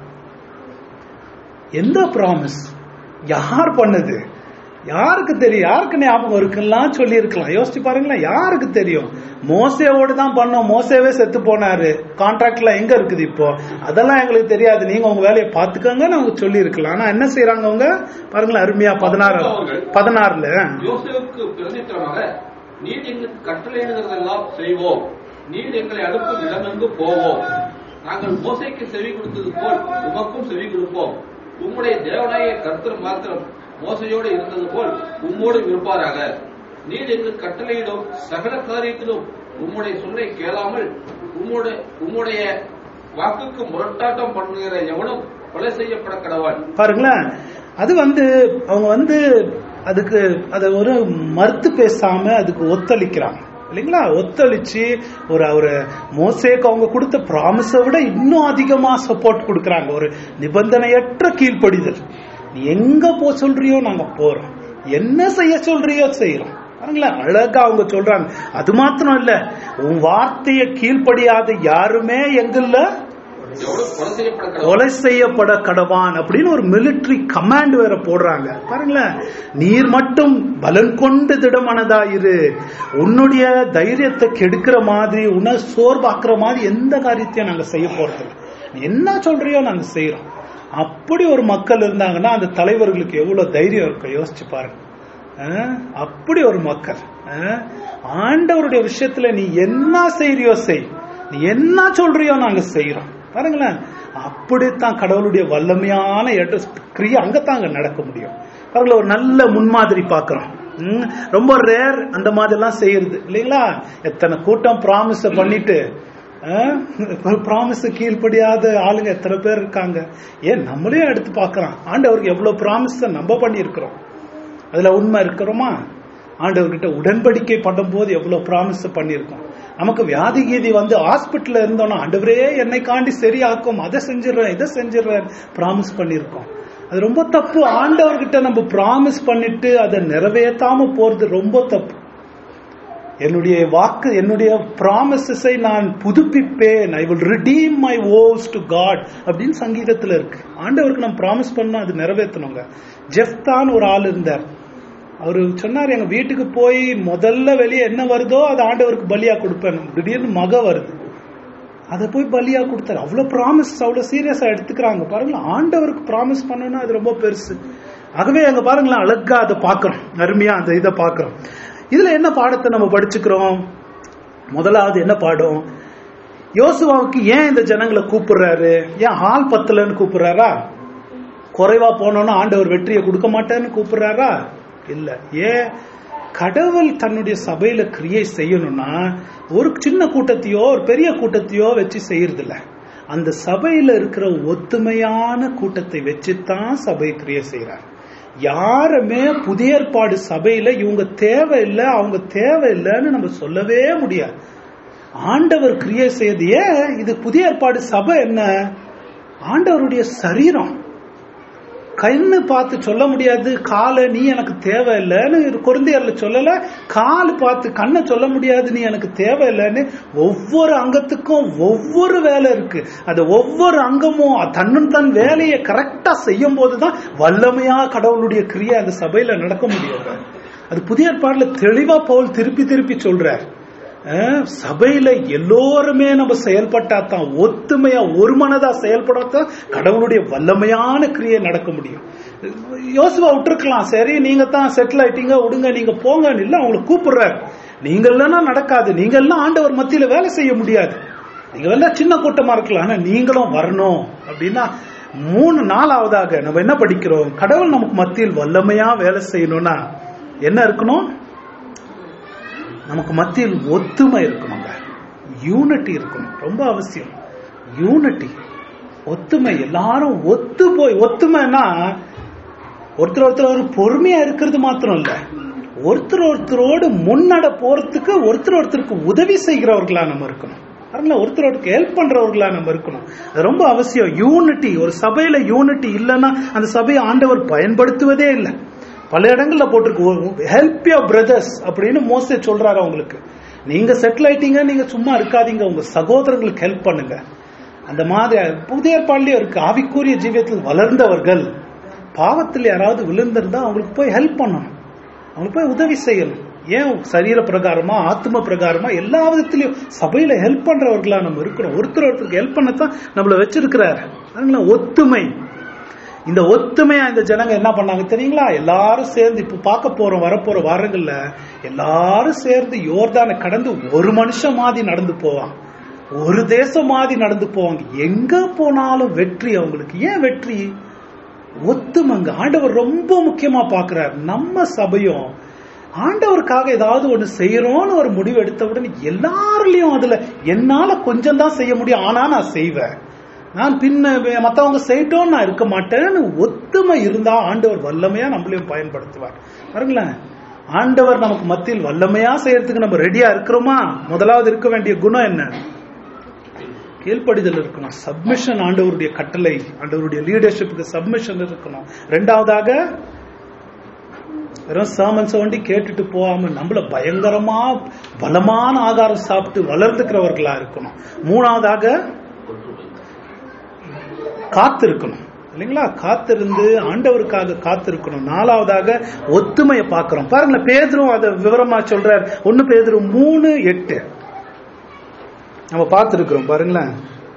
எந்த ப்ராமிஸ் யார் பண்ணது யாருக்கு தெரியும் யாருக்கு ஞாபகம் இருக்குலாம் சொல்லி இருக்கலாம் யோசிச்சு பாருங்களேன் யாருக்கு தெரியும் மோசேவோடு தான் பண்ணோம் மோசேவே செத்து போனாரு கான்ட்ராக்ட்ல எங்க இருக்குது இப்போ அதெல்லாம் எங்களுக்கு தெரியாது நீங்க உங்க வேலையை பாத்துக்கோங்கன்னு அவங்க சொல்லி இருக்கலாம் ஆனா என்ன செய்யறாங்க அவங்க பாருங்களேன் அருமையா பதினாறு பதினாறுல யோசேப்புக்கு பிரதித்திரமாக நீர் எங்களுக்கு கட்டளையிடுகிறதெல்லாம் செய்வோம் நீர் எங்களை அனுப்பும் இடமெங்கு போவோம் நாங்கள் மோசைக்கு செவி கொடுத்தது போல் உமக்கும் செவி கொடுப்போம் உம்முடைய தேவனாய கர்த்தர் மாத்திரம் மோசையோடு இருந்தது போல் உம்மோடு இருப்பாராக நீர் எங்களுக்கு கட்டளையிடும் சகல காரியத்திலும் உம்முடைய சொல்லை கேளாமல் உம்முடைய உம்முடைய வாக்குக்கு முரட்டாட்டம் பண்ணுகிற எவனும் கொலை செய்யப்பட கடவான் பாருங்களேன் அது வந்து அவங்க வந்து அதுக்கு அதை ஒரு மறுத்து பேசாம அதுக்கு ஒத்தளிக்கிறாங்க இல்லைங்களா ஒத்தளிச்சு ஒரு ஒரு மோசேக்கு அவங்க கொடுத்த ப்ராமிஸை விட இன்னும் அதிகமா சப்போர்ட் கொடுக்கறாங்க ஒரு நிபந்தனையற்ற கீழ்ப்படிதல் நீ எங்க போ சொல்றியோ நாங்க போறோம் என்ன செய்ய சொல்றியோ செய்யறோம் பாருங்களேன் அழகா அவங்க சொல்றாங்க அது மாத்திரம் இல்ல உன் வார்த்தையை கீழ்ப்படியாத யாருமே எங்கல்ல எவனும் கொலை செய்யப்பட கடவான் கொலை செய்யப்பட கடவான் அப்படின்னு ஒரு மிலிட்டரி கமாண்ட் வேற போடுறாங்க பாருங்களேன் நீர் மட்டும் பலன் கொண்டு திடமனதாயிரு உன்னுடைய தைரியத்தை கெடுக்கிற மாதிரி உன்னை சோர்வாக்குற மாதிரி எந்த காரியத்தையும் நாங்க செய்ய போறது இல்ல. நீ என்ன சொல்றியோ நாங்க செய்யறோம் அப்படி ஒரு மக்கள் இருந்தாங்கன்னா அந்த தலைவர்களுக்கு எவ்வளவு தைரியம் இருக்கும் யோசிச்சு பாருங்க அஹ், அப்படி ஒரு மக்கள் அஹ், ஆண்டவருடைய விஷயத்துல நீ என்ன செய்றியோ செய் நீ என்ன சொல்றியோ நாங்க செய்யறோம் பாருங்களேன் அப்படித்தான் கடவுளுடைய வல்லமையான எட கிரியை அங்கத்தாங்க நடக்க முடியும் பாருங்களேன் ஒரு நல்ல முன்மாதிரி பார்க்கிறோம் ம், ரொம்ப ரேர் அந்த மாதிரிலாம் செய்யறது இல்லைங்களா எத்தனை கூட்டம் ப்ராமிஸ பண்ணிட்டு ப்ராமிஸ் கீழ்ப்படியாத ஆளுங்க எத்தனை பேர் இருக்காங்க ஏன் நம்மளே எடுத்து பார்க்கறோம் ஆண்டவருக்கு எவ்வளவு ப்ராமிஸ் நம்ம பண்ணியிருக்கிறோம் அதுல உண்மை இருக்கிறோமா ஆண்டவர்கிட்ட உடன்படிக்கை பண்ணும்போது எவ்வளவு ப்ராமிஸ் பண்ணியிருக்கோம் நமக்கு வியாதி கீதி வந்து ஹாஸ்பிட்டல்ல இருந்தோம்னா ஆண்டவரே என்னை காண்டி சரியாக்கும் அதை செஞ்சிடுறேன் இதை செஞ்சிடுறேன் ப்ராமிஸ் பண்ணியிருக்கோம் அது ரொம்ப தப்பு ஆண்டவர்கிட்ட நம்ம ப்ராமிஸ் பண்ணிட்டு அதை நிறைவேற்றாம போறது ரொம்ப தப்பு என்னுடைய வாக்கு என்னுடைய ப்ராமிசஸை நான் புதுப்பிப்பேன் I will redeem my vows to God அப்படின்னு சங்கீதத்துல இருக்கு ஆண்டவருக்கு நம்ம ப்ராமிஸ் பண்ணோம் அது நிறைவேற்றணுங்க ஜெஃப்தான் ஒரு ஆள் இருந்தார் அவரு சொன்னார் எங்க வீட்டுக்கு போய் முதல்ல வெளியே என்ன வருதோ அது ஆண்டவருக்கு பலியா கொடுப்பேன் திடீர்னு மக வருது அதை போய் பலியா கொடுத்தாரு அவ்வளவு ப்ராமிஸ் அவ்வளவு சீரியஸா எடுத்துக்கிறாங்க பாருங்களேன் ஆண்டவருக்கு ப்ராமிஸ் பண்ணணும்னா அது ரொம்ப பெருசு ஆகவே அங்க பாருங்களேன் அழகா அதை பார்க்கிறோம் அருமையா அந்த இதை பார்க்கிறோம் இதுல என்ன பாடத்தை நம்ம படிச்சுக்கிறோம் முதலாவது என்ன பாடம் யோசுவாவுக்கு ஏன் இந்த ஜனங்களை கூப்பிடுறாரு ஏன் ஹால் பத்தலன்னு கூப்பிடுறாரா குறைவா போனோம்னா ஆண்டவர் வெற்றியை கொடுக்க மாட்டேன்னு கூப்பிடுறாரா இல்ல ஏன் கடவுள் தன்னுடைய சபையில கிரியை செய்யணும்னா ஒரு சின்ன கூட்டத்தையோ ஒரு பெரிய கூட்டத்தையோ வச்சு செய்யறது இல்ல அந்த சபையில இருக்கிற ஒத்துமையான கூட்டத்தை வச்சுதான் சபை கிரியை செய்யறார் யாருமே புதிய ஏற்பாடு சபையில இவங்க தேவையில்லை அவங்க தேவையில்லைன்னு நம்ம சொல்லவே முடியாது ஆண்டவர் கிரியை செய்து ஏன் இது புதிய ஏற்பாடு சபை என்ன ஆண்டவருடைய சரீரம் கண்ணு பார்த்து சொல்ல முடியாது காலை நீ எனக்கு தேவையில்லைன்னு குருந்தியர்ல சொல்லல கால் பார்த்து கண்ணை சொல்ல முடியாது நீ எனக்கு தேவையில்லைன்னு ஒவ்வொரு அங்கத்துக்கும் ஒவ்வொரு வேலை இருக்கு அது ஒவ்வொரு அங்கமும் தன்னன் தன் வேலையை கரெக்டா செய்யும் போதுதான் வல்லமையா கடவுளுடைய கிரியை அந்த சபையில நடக்க முடியாது அது புதிய ஏற்பாடுல தெளிவா பவுல் திருப்பி திருப்பி சொல்றார் அஹ், சபையில எல்லோருமே நம்ம செயல்பட்டா தான் ஒத்துமையா ஒரு மனதா செயல்படாதான் கடவுளுடைய வல்லமையான கிரியை நடக்க முடியும் யோசுவா விட்டுருக்கலாம் சரி நீங்க தான் செட்டில் ஆயிட்டீங்க விடுங்க நீங்க போங்க இல்ல அவங்களை கூப்பிடுறாரு நீங்க இல்லைன்னா நடக்காது நீங்க எல்லாம் ஆண்டவர் மத்தியில வேலை செய்ய முடியாது நீங்க எல்லாம் சின்ன கூட்டமா இருக்கலாம் ஆனா நீங்களும் வரணும் அப்படின்னா மூணு நாளாவதாக நம்ம என்ன படிக்கிறோம் கடவுள் நமக்கு மத்தியில் வல்லமையா வேலை செய்யணும்னா என்ன இருக்கணும் நமக்கு மத்தியில் ஒத்துமை இருக்கணுங்க யூனிட்டி இருக்கணும் ரொம்ப அவசியம் யூனிட்டி ஒத்துமை எல்லாரும் ஒத்து போய் ஒத்துமைன்னா ஒருத்தர் ஒருத்தர் ஒரு பொறுமையா இருக்கிறது மாத்திரம் இல்ல ஒருத்தர் ஒருத்தரோடு முன்னட போறதுக்கு ஒருத்தர் ஒருத்தருக்கு உதவி செய்கிறவர்களா நம்ம இருக்கணும் பாருங்களேன் ஒருத்தர் ஒருத்தருக்கு ஹெல்ப் பண்றவர்களா நம்ம இருக்கணும் அது ரொம்ப அவசியம் யூனிட்டி ஒரு சபையில யூனிட்டி இல்லைன்னா அந்த சபையை ஆண்டவர் பயன்படுத்துவதே இல்லை பல இடங்கள்ல போட்டிருக்கு ஹெல்ப் யோர் பிரதர்ஸ் அப்படின்னு மோசே சொல்றாரு அவங்களுக்கு நீங்க செட்டில் ஆயிட்டீங்க நீங்க சும்மா இருக்காதீங்க உங்க சகோதரங்களுக்கு ஹெல்ப் பண்ணுங்க அந்த மாதிரி புதிய ஏற்பாடுலயும் இருக்கு ஆவிக்குரிய ஜீவியத்தில் வளர்ந்தவர்கள் பாவத்தில் யாராவது விழுந்திருந்தா அவங்களுக்கு போய் ஹெல்ப் பண்ணணும் அவங்களுக்கு போய் உதவி செய்யணும் ஏன் சரீர பிரகாரமா ஆத்ம பிரகாரமா எல்லா விதத்திலையும் சபையில ஹெல்ப் பண்றவர்களா நம்ம இருக்கிறோம் ஒருத்தர் ஒருத்தருக்கு ஹெல்ப் பண்ணத்தான் நம்மள வச்சிருக்கிறாரு அதனால ஒத்துமை இந்த ஒத்துமையா இந்த ஜனங்க என்ன பண்ணாங்க தெரியுங்களா எல்லாரும் சேர்ந்து இப்ப பார்க்க போறோம் வரப்போற வாரங்கள்ல எல்லாரும் சேர்ந்து யோர்தானை கடந்து ஒரு மனுஷன் மாதிரி நடந்து போவாங்க ஒரு தேசம் மாதிரி நடந்து போவாங்க எங்க போனாலும் வெற்றி அவங்களுக்கு ஏன் வெற்றி ஒத்துமைங்க ஆண்டவர் ரொம்ப முக்கியமா பாக்குறார் நம்ம சபையும் ஆண்டவருக்காக ஏதாவது ஒண்ணு செய்யறோம்னு ஒரு முடிவு எடுத்த உடனே எல்லாருலயும் அதுல என்னால கொஞ்சம் தான் செய்ய முடியும் ஆனா நான் செய்வேன் நான் பின்ன மத்தவங்க செய்யட்டும் நான் இருக்க மாட்டேன்னு ஒத்துமை இருந்தா ஆண்டவர் வல்லமையா நம்மளையும் பயன்படுத்துவார் பாருங்களேன் ஆண்டவர் நமக்கு மத்தியில் வல்லமையா செய்யறதுக்கு நம்ம ரெடியா இருக்கிறோமா முதலாவது இருக்க வேண்டிய குணம் என்ன கீழ்ப்படிதல் இருக்கணும் சப்மிஷன் ஆண்டவருடைய கட்டளை ஆண்டவருடைய லீடர்ஷிப்புக்கு சப்மிஷன் இருக்கணும் ரெண்டாவதாக வெறும் சாமன்ஸ் வண்டி கேட்டுட்டு போகாம நம்மள பயங்கரமா பலமான ஆகாரம் சாப்பிட்டு வளர்ந்துக்கிறவர்களா இருக்கணும் மூணாவதாக ஒற்றுமை காத்திருக்கணும் இல்லைங்களா காத்திருந்து ஆண்டவருக்காக காத்திருக்கணும் நாலாவதாக ஒத்துமையை பார்க்கிறோம் பாருங்களேன் பேதரும் அதை விவரமா சொல்றார் ஒன்னு பேதரும் மூணு எட்டு நம்ம பார்த்திருக்கிறோம் பாருங்களேன்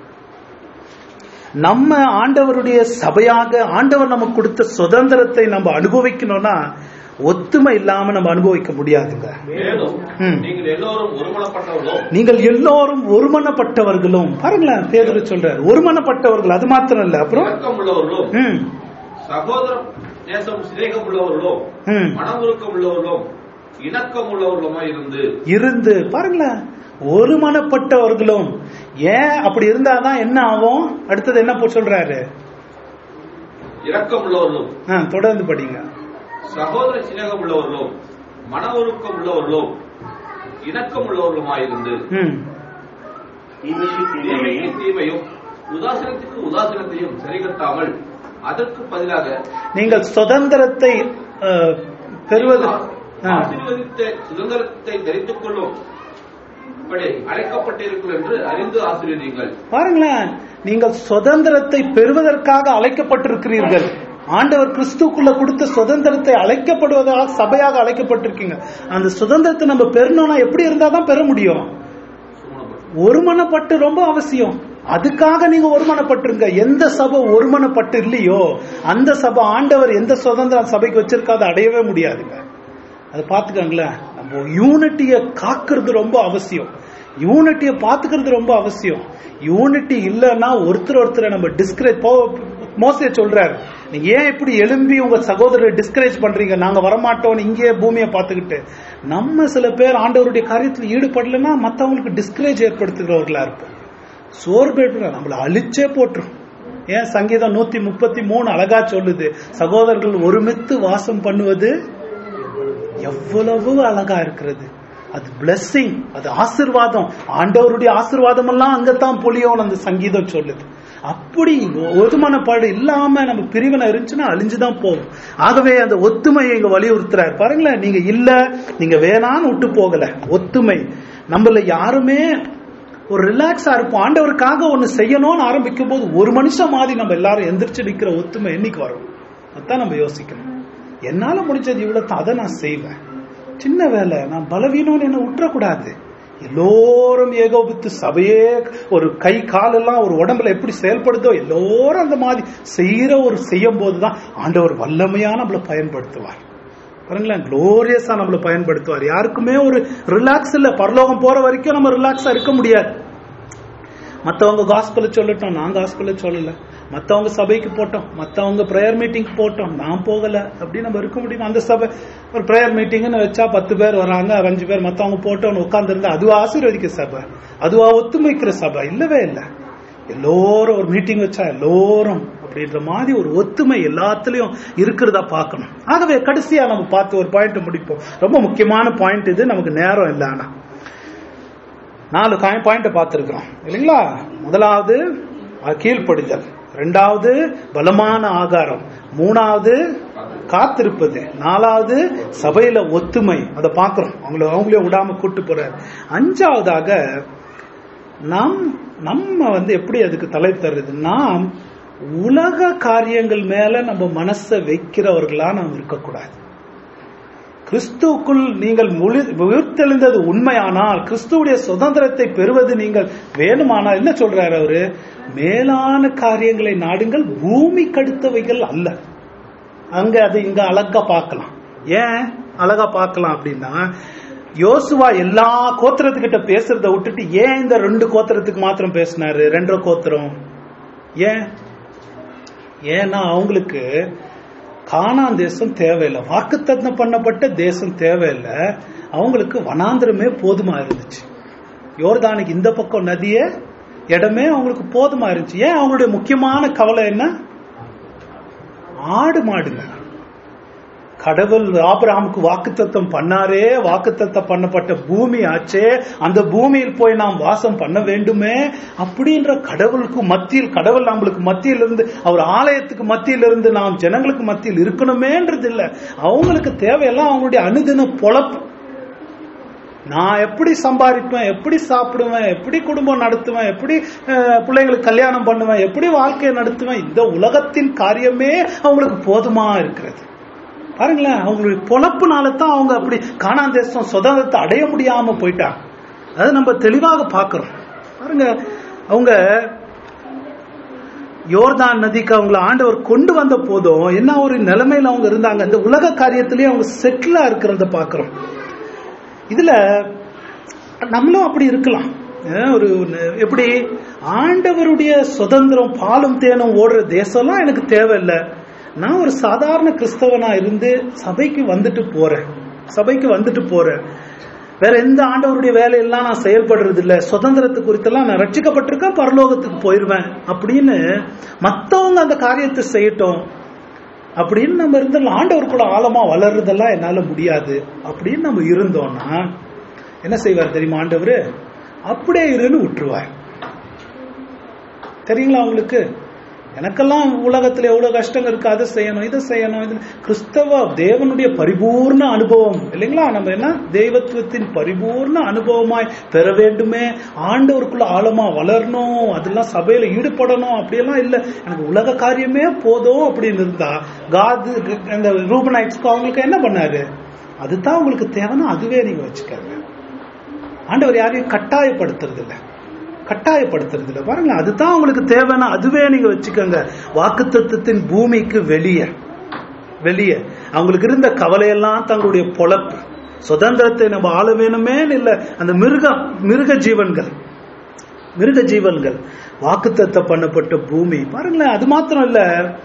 நம்ம ஆண்டவருடைய சபையாக ஆண்டவர் நமக்கு கொடுத்த சுதந்திரத்தை நம்ம அனுபவிக்கணும்னா ஒத்துமை இல்லாம நம்ம அனுபவிக்க முடியாதுங்க மேலும் ம். நீங்கள் எல்லோரும் ஒருமனப்பட்டவர்களும் நீங்கள் எல்லோரும் ஒருமனப்பட்டவர்களும் பாருங்களேன் பேதுரு சொல்றார் ஒருமனப்பட்டவர்கள் அது மாத்திரம் இல்ல அப்புறம் இரக்கம் உள்ளவர்களும் ம் சகோதர நேசம் சிநேகம் உள்ளவர்களும் ம் மனமுருக்கம் உள்ளவர்களும் இணக்கம் உள்ளவர்களுமாய் இருந்து இருந்து பாருங்களேன் ஒருமனப்பட்டவர்களும் ஏன் அப்படி இருந்தாதான் என்ன ஆகும் அடுத்தது என்ன போ- சொல்றாரு இரக்கம் உள்ளவர்களும் ஆ, தொடர்ந்து படிங்க சகோதர சிநேகம் உள்ளவர்களும் மன ஒழுக்கம் உள்ளவர்களும் இணக்கம் உள்ளவர்களுமாய் இருந்து ம் தீமைக்கு தீமைக்கு தீமையையும் தீமையும் உதாசனத்துக்கு உதாசனத்தையும் சரிகட்டாமல் அதற்கு பதிலாக நீங்கள் சுதந்திரத்தை ஆ, பெறுவது ஆ, ஆசீர்வதித்த சுதந்திரத்தை தரித்துக் கொள்ளும் இப்படி அழைக்கப்பட்டிருக்கும் என்று அறிந்து ஆசீர்வதிங்கள் பாருங்களேன் நீங்கள் சுதந்திரத்தை பெறுவதற்காக அழைக்கப்பட்டிருக்கிறீர்கள் ஆண்டவர் கிறிஸ்துக்குள்ள கொடுத்த சுதந்திரத்தை அழைக்கப்படுவதாக சபையாக அழைக்கப்பட்டிருக்கீங்க அந்த சுதந்திரத்தை நம்ம பெறணும்னா எப்படி இருந்தாதான் பெற முடியும் சுமணப்பட்டு ஒருமனப்பட்டு ரொம்ப அவசியம் அதுக்காக நீங்க ஒருமனப்பட்டுருங்க எந்த சபை ஒருமனப்பட்டு இல்லையோ அந்த சபை ஆண்டவர் எந்த சுதந்திரம் சபைக்கு வச்சிருக்காத அடையவே முடியாதுங்க அதை பார்த்துக்கோங்களேன் நம்ம யூனிட்டியை காக்கிறது ரொம்ப அவசியம் யூனிட்டியை பார்த்துக்கிறது ரொம்ப அவசியம் யூனிட்டி இல்லைன்னா ஒருத்தர் ஒருத்தரை நம்ம டிஸ்கரேஜ் மோசே சொல்றாரு நீங்க ஏன் இப்படி எழும்பி உங்க சகோதரரை டிஸ்கரேஜ் பண்றீங்க நாங்க வரமாட்டோம் இங்கே பூமியை பார்த்துக்கிட்டு நம்ம சில பேர் ஆண்டவருடைய காரியத்தில் ஈடுபடலைன்னா மத்தவங்களுக்கு டிஸ்கரேஜ் ஏற்படுத்துகிறவர்களா இருப்போம் சோர்வு நம்மள அழிச்சே போட்டுரும் ஏன் சங்கீதம் நூத்தி முப்பத்தி மூணு அழகா சொல்லுது சகோதரர்கள் ஒருமித்து வாசம் பண்ணுவது எவ்வளவு அழகா இருக்கிறது அது blessing அது ஆசிர்வாதம் ஆண்டவருடைய ஆசிர்வாதம் எல்லாம் அங்கத்தான் பொழியும் அந்த சங்கீதம் சொல்லுது அப்படி ஒதுமனப்பாடு இல்லாம நம்ம பிரிவினை இருந்துச்சுன்னா அழிஞ்சுதான் போகும் ஆகவே அந்த ஒத்துமையை இங்க வலியுறுத்துறாரு பாருங்களேன் நீங்க இல்ல நீங்க வேணான்னு விட்டு போகல ஒத்துமை நம்மள யாருமே ஒரு ரிலாக்ஸா இருப்போம் ஆண்டவருக்காக ஒண்ணு செய்யணும்னு ஆரம்பிக்கும் போது ஒரு மனுஷன் மாதிரி நம்ம எல்லாரும் எந்திரிச்சு நிக்கிற ஒத்துமை என்னைக்கு வரும் அதான் நம்ம யோசிக்கணும் என்னால முடிஞ்சது இவ்வளவு தான் அதை நான் செய்வேன் சின்ன வேலை நான் பலவீனம்னு என்ன விட்டுறக்கூடாது எல்லோரும் ஏகோபித்து சபையே ஒரு கை காலெல்லாம் ஒரு உடம்புல எப்படி செயல்படுதோ எல்லோரும் அந்த மாதிரி செய்யற ஒரு செய்யும் போதுதான் ஆண்டவர் வல்லமையா நம்மளை பயன்படுத்துவார் பாருங்களேன் குளோரியஸா நம்மளை பயன்படுத்துவார் யாருக்குமே ஒரு ரிலாக்ஸ் இல்ல பரலோகம் போற வரைக்கும் நம்ம ரிலாக்ஸா இருக்க முடியாது மத்தவங்க காஸ்பல சொல்லட்டும் நான் காஸ்பல சொல்லல மத்தவங்க சபைக்கு போட்டோம் மத்தவங்க பிரேயர் மீட்டிங் போட்டோம் நான் போகல அப்படி நம்ம இருக்க முடியும் அந்த சபை ஒரு பிரேயர் மீட்டிங்னு வச்சா பத்து பேர் வராங்க அஞ்சு பேர் மத்தவங்க போட்டோம்னு உட்கார்ந்து இருந்தா அதுவா ஆசீர்வதிக்க சபை அதுவா ஒத்துமைக்கிற சபை இல்லவே இல்லை எல்லோரும் ஒரு மீட்டிங் வச்சா எல்லோரும் அப்படின்ற மாதிரி ஒரு ஒத்துமை எல்லாத்துலயும் இருக்கிறதா பார்க்கணும் ஆகவே கடைசியா நம்ம பார்த்து ஒரு பாயிண்ட் முடிப்போம் ரொம்ப முக்கியமான பாயிண்ட் இது நமக்கு நேரம் இல்லை ஆனா நாலு பாயிண்ட் பார்த்திருக்கிறோம் இல்லைங்களா முதலாவது அஹ், கீழ்ப்படிதல் ரெண்டாவது பலமான ஆகாரம் மூணாவது காத்திருப்பது நாலாவது சபையில ஒத்துமை அதை பார்க்கிறோம் அவங்கள அவங்களே விடாம கூட்டு போறாரு அஞ்சாவதாக நாம் நம்ம வந்து எப்படி அதுக்கு தலை தருது நாம் உலக காரியங்கள் மேல நம்ம மனசை வைக்கிறவர்களா நாம் இருக்கக்கூடாது கிறிஸ்துவுக்குள் நீங்கள் முழு- உயிர்த்தெழுந்தது உண்மையானால் கிறிஸ்துவுடைய சுதந்திரத்தை பெறுவது நீங்கள் வேணுமானால் என்ன சொல்றாரு அவரு மேலான காரியங்களை நாடுங்கள் பூமி கடுத்தவைகள் அல்ல அங்க அது இங்க அழகா பார்க்கலாம் ஏன் அழகா பார்க்கலாம் அப்படின்னா யோசுவா எல்லா கோத்திரத்துக்கிட்ட பேசுறத விட்டுட்டு ஏன் இந்த ரெண்டு கோத்திரத்துக்கு மாத்திரம் பேசினாரு ரெண்டரை கோத்திரம் ஏன் ஏன்னா அவங்களுக்கு கானான் தேசம் தேவையில்லை வாக்குத்தத்தம் பண்ணப்பட்ட தேசம் தேவையில்லை அவங்களுக்கு வனாந்திரமே போதுமா இருந்துச்சு யோர்தானுக்கு இந்த பக்கம் நதியே இடமே அவங்களுக்கு போதுமா இருந்துச்சு ஏன் அவங்களுடைய முக்கியமான கவலை என்ன ஆடு மாடுங்க கடவுள் ஆபிரகாமுக்கு வாக்குத்தத்தம் பண்ணாரே வாக்குத்தத்தம் பண்ணப்பட்ட பூமி ஆச்சே அந்த பூமியில் போய் நாம் வாசம் பண்ண வேண்டுமே அப்படின்ற கடவுளுக்கு மத்தியில் கடவுள் நம்மளுக்கு மத்தியில் இருந்து அவர் ஆலயத்துக்கு மத்தியில் இருந்து நாம் ஜனங்களுக்கு மத்தியில் இருக்கணுமேன்றது இல்ல அவங்களுக்கு தேவையெல்லாம் அவங்களுடைய அனுதின பொழப்பு நான் எப்படி சம்பாதிப்பேன் எப்படி சாப்பிடுவேன் எப்படி குடும்பம் நடத்துவேன் எப்படி அஹ், பிள்ளைங்களுக்கு கல்யாணம் பண்ணுவேன் எப்படி வாழ்க்கையை நடத்துவேன் இந்த உலகத்தின் காரியமே அவங்களுக்கு போதுமா இருக்கிறது பாருங்களேன் அவங்களுடைய பொழப்புனால தான் அவங்க அப்படி காணான் தேசம் சுதந்திரத்தை அடைய முடியாம போயிட்டாங்க அது நம்ம தெளிவாக பார்க்கிறோம் பாருங்க அவங்க யோர்தான் நதிக்கு அவங்கள ஆண்டவர் கொண்டு வந்த போதும் என்ன ஒரு நிலைமையில அவங்க இருந்தாங்க இந்த உலக காரியத்திலேயே அவங்க செட்டிலா இருக்கிறத பார்க்கிறோம் இதுல நம்மளும் அப்படி இருக்கலாம் அஹ் ஒரு ந- எப்படி ஆண்டவருடைய சுதந்திரம் பாலும் தேனும் ஓடுற தேசம்லாம் எனக்கு தேவையில்லை நான் ஒரு சாதாரண கிறிஸ்தவனா இருந்து சபைக்கு வந்துட்டு போறேன் சபைக்கு வந்துட்டு போறேன் வேற எந்த ஆண்டவருடைய வேலையெல்லாம் நான் செயல்படுறது இல்ல சுதந்திரத்து குறித்தெல்லாம் நான் ரட்சிக்கப்பட்டிருக்கேன் பரலோகத்துக்கு போயிருவேன் அப்படின்னு மத்தவங்க அந்த காரியத்தை செய்யட்டும் அப்படின்னு நம்ம இருந்தாலும் ஆண்டவருக்குள்ள ஆழமா வளர்றதெல்லாம் என்னால முடியாது அப்படின்னு நம்ம இருந்தோம்னா என்ன செய்வார் தெரியுமா ஆண்டவர் அப்படியே இருன்னு விட்டுருவார் தெரியுங்களா உங்களுக்கு எனக்கெல்லாம் உலகத்துல எவ்வளவு கஷ்டங்கள் இருக்கு அதை செய்யணும் இதை செய்யணும் இது கிறிஸ்தவ தேவனுடைய பரிபூர்ண அனுபவம் இல்லைங்களா நம்ம என்ன தெய்வத்துவத்தின் பரிபூர்ண அனுபவமாய் பெற வேண்டுமே ஆண்டவருக்குள்ள ஆழமா வளரணும் அதெல்லாம் சபையில ஈடுபடணும் அப்படியெல்லாம் இல்ல எனக்கு உலக காரியமே போதும் அப்படின்னு இருந்தா காது அந்த ரூபனைட்ஸ்க்கு அவங்களுக்கு என்ன பண்ணாரு அதுதான் உங்களுக்கு தேவைன்னா அதுவே நீங்க வச்சுக்கோங்க ஆண்டவர் யாரையும் கட்டாயப்படுத்துறது இல்ல கட்டாயப்படுத்துறது இல்ல பாருங்க அதுதான் உங்களுக்கு தேவைன்னா அதுவே நீங்க வச்சுக்கோங்க வாக்குத்தத்தத்தின் பூமிக்கு வெளியே வெளியே அவங்களுக்கு இருந்த கவலையெல்லாம் தங்களுடைய பொழப்பு சுதந்திரத்தை நம்ம ஆள வேணுமே இல்ல அந்த மிருக மிருக ஜீவன்கள் மிருக ஜீவன்கள் வாக்குத்தத்த பண்ணப்பட்ட பூமி பாருங்களேன் அது மாத்திரம் இல்ல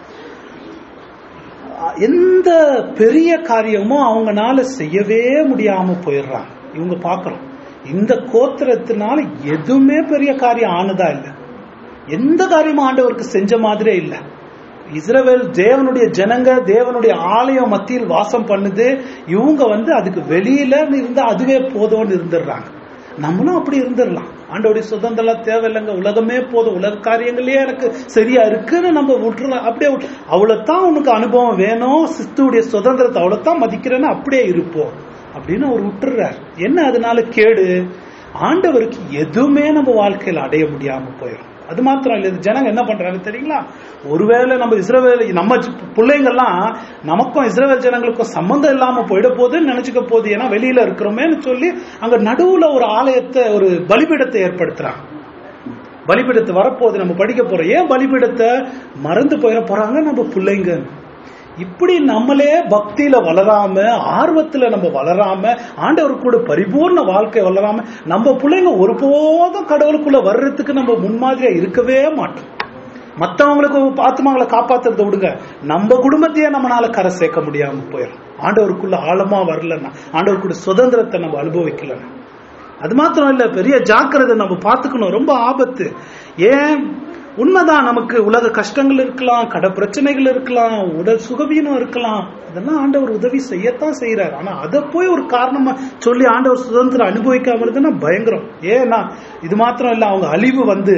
எந்த பெரிய காரியமும் அவங்கனால செய்யவே முடியாம போயிடுறாங்க இவங்க பாக்குறோம் இந்த கோத்திரத்தினால எதுவுமே பெரிய காரியம் ஆனதா இல்ல எந்த காரியமும் ஆண்டவருக்கு செஞ்ச மாதிரியே இல்ல இஸ்ரவேல் தேவனுடைய ஜனங்க தேவனுடைய ஆலயம் மத்தியில் வாசம் பண்ணுது இவங்க வந்து அதுக்கு வெளியில இருந்தா அதுவே போதும்னு இருந்துடுறாங்க நம்மளும் அப்படி இருந்துடலாம் ஆண்டோடைய சுதந்திரம் தேவையில்லைங்க உலகமே போதும் உலக காரியங்களே எனக்கு சரியா இருக்குன்னு நம்ம விட்டுறலாம் அப்படியே விட்டு- அவ்வளவுதான் உனக்கு அனுபவம் வேணும் சித்துடைய சுதந்திரத்தை அவ்வளவுதான் மதிக்கிறேன்னு அப்படியே இருப்போம் அப்படின்னு அவர் விட்டுறார் என்ன அதனால கேடு ஆண்டவருக்கு எதுவுமே நம்ம வாழ்க்கையில அடைய முடியாம போயிடும் அது மாத்திரம் இல்ல இது ஜனங்க என்ன பண்றாங்க தெரியுங்களா ஒருவேளை நம்ம இஸ்ரவேல் நம்ம ஜ- பிள்ளைங்கெல்லாம் நமக்கும் இஸ்ரவேல் ஜனங்களுக்கும் சம்பந்தம் இல்லாம போயிட போகுதுன்னு நினைச்சுக்க போகுது ஏன்னா வெளியில இருக்கிறோமேன்னு சொல்லி அங்க நடுவுல ஒரு ஆலயத்தை ஒரு பலிபீடத்தை ஏற்படுத்துறாங்க பலிபீடத்தை வரப்போகுது நம்ம படிக்க போறோம் ஏன் பலிபீடத்தை மறந்து போயிட போறாங்க நம்ம பிள்ளைங்க இப்படி நம்மளே பக்தியில வளராம ஆர்வத்துல நம்ம வளராம ஆண்டவர் கூட பரிபூர்ண வாழ்க்கை வளராம நம்ம பிள்ளைங்க ஒருபோதும் கடவுளுக்குள்ள வர்றதுக்கு நம்ம முன்மாதிரியா இருக்கவே மாட்டோம் மத்தவங்களுக்கு ஆத்மாங்களை காப்பாத்துறதை விடுங்க நம்ம குடும்பத்தையே நம்மளால கரை சேர்க்க முடியாம போயிடும் ஆண்டவருக்குள்ள ஆழமா வரலன்னா ஆண்டவருக்குள்ள சுதந்திரத்தை நம்ம அனுபவிக்கலன்னா அது மாத்திரம் இல்ல பெரிய ஜாக்கிரதை நம்ம பார்த்துக்கணும் ரொம்ப ஆபத்து ஏன் உண்மைதான் நமக்கு உலக கஷ்டங்கள் இருக்கலாம் கட பிரச்சனைகள் இருக்கலாம் உடல் சுகவீனம் இருக்கலாம் இதெல்லாம் ஆண்டவர் உதவி செய்யத்தான் செய்யறாரு ஆனா அதை போய் ஒரு காரணமா சொல்லி ஆண்டவர் சுதந்திரம் அனுபவிக்காம இருந்ததுன்னா பயங்கரம் ஏன்னா இது மாத்திரம் இல்ல அவங்க அழிவு வந்து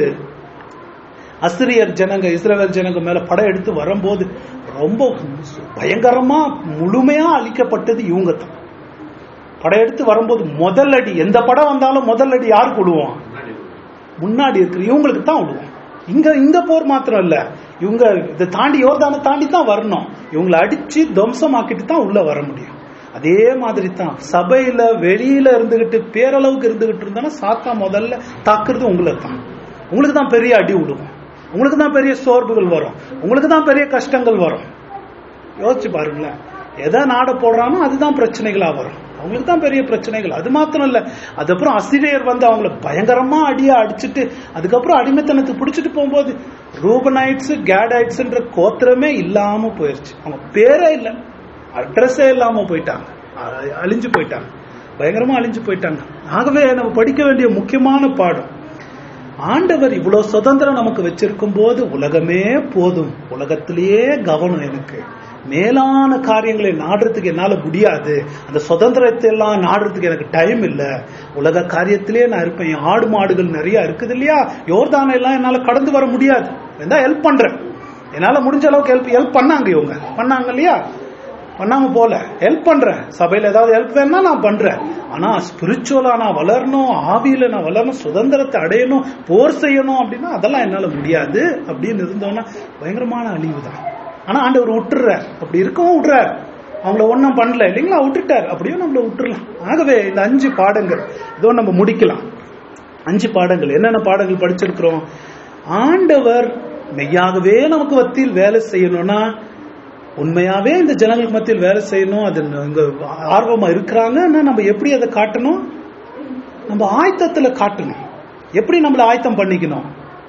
அசிரியர் ஜனங்க இஸ்ரவேல் ஜனங்க மேல படம் எடுத்து வரும்போது ரொம்ப பயங்கரமா முழுமையா அழிக்கப்பட்டது இவங்க தான் படையெடுத்து வரும்போது முதல் அடி எந்த படம் வந்தாலும் முதல் அடி யாருக்கு விடுவோம் முன்னாடி இருக்கிற இவங்களுக்கு தான் விடுவோம் இங்க இந்த போர் மாத்திரம் இல்ல இவங்க இதை தாண்டி யோர்தானை தாண்டி தான் வரணும் இவங்களை அடிச்சு துவம்சமாக்கிட்டு தான் உள்ள வர முடியும் அதே மாதிரி தான் சபையில வெளியில இருந்துகிட்டு பேரளவுக்கு இருந்துகிட்டு இருந்தா சாத்தா முதல்ல தாக்குறது உங்களை தான் உங்களுக்கு தான் பெரிய அடி விடுவோம் உங்களுக்கு தான் பெரிய சோர்வுகள் வரும் உங்களுக்கு தான் பெரிய கஷ்டங்கள் வரும் யோசிச்சு பாருங்களேன் எதை நாட போடுறானோ அதுதான் பிரச்சனைகளா வரும் அவங்களுக்கு தான் பெரிய பிரச்சனைகள் அது மாத்திரம் இல்ல அதுக்கப்புறம் அசிரியர் வந்து அவங்கள பயங்கரமா அடியா அடிச்சுட்டு அதுக்கப்புறம் அடிமைத்தனத்துக்கு பிடிச்சிட்டு போகும்போது ரூபனைட்ஸ் கேடைட்ஸ்ன்ற கோத்திரமே இல்லாம போயிருச்சு அவங்க பேரே இல்ல அட்ரஸே இல்லாம போயிட்டாங்க அ- அழிஞ்சு போயிட்டாங்க பயங்கரமா அழிஞ்சு போயிட்டாங்க ஆகவே நம்ம படிக்க வேண்டிய முக்கியமான பாடம் ஆண்டவர் இவ்வளவு சுதந்திரம் நமக்கு வச்சிருக்கும் போது உலகமே போதும் உலகத்திலேயே கவனம் எனக்கு மேலான காரியங்களை நாடுறதுக்கு என்னால முடியாது அந்த சுதந்திரத்தை எல்லாம் நாடுறதுக்கு எனக்கு டைம் இல்ல உலக காரியத்திலே நான் இருப்பேன் என் ஆடு மாடுகள் நிறைய இருக்குது இல்லையா யோர்தானை எல்லாம் என்னால கடந்து வர முடியாது வேணா ஹெல்ப் பண்றேன் என்னால முடிஞ்ச அளவுக்கு ஹெல்ப் ஹெல்ப் பண்ணாங்க இவங்க பண்ணாங்க இல்லையா பண்ணாம போல ஹெல்ப் பண்றேன் சபையில ஏதாவது ஹெல்ப் வேணா நான் பண்றேன் ஆனா ஸ்பிரிச்சுவலா நான் வளரணும் ஆவியில நான் வளரணும் சுதந்திரத்தை அடையணும் போர் செய்யணும் அப்படின்னா அதெல்லாம் என்னால முடியாது அப்படின்னு இருந்தோம்னா பயங்கரமான அழிவு தான் ஆனா ஆண்டவர் விட்டுறார் அப்படி இருக்கவும் விடுறார் அவங்கள ஒன்றும் பண்ணல இல்லைங்களா விட்டுட்டார் அப்படியும் நம்மள விட்டுறலாம் ஆகவே இந்த அஞ்சு பாடங்கள் இதோ நம்ம முடிக்கலாம் அஞ்சு பாடங்கள் என்னென்ன பாடங்கள் படிச்சிருக்கிறோம் ஆண்டவர் மெய்யாகவே நமக்கு மத்தியில் வேலை செய்யணும்னா உண்மையாவே இந்த ஜனங்களுக்கு மத்தியில் வேலை செய்யணும் அது இங்க ஆர்வமா இருக்கிறாங்கன்னா நம்ம எப்படி அதை காட்டணும் நம்ம ஆயத்தத்துல காட்டணும் எப்படி நம்மள ஆயத்தம் பண்ணிக்கணும்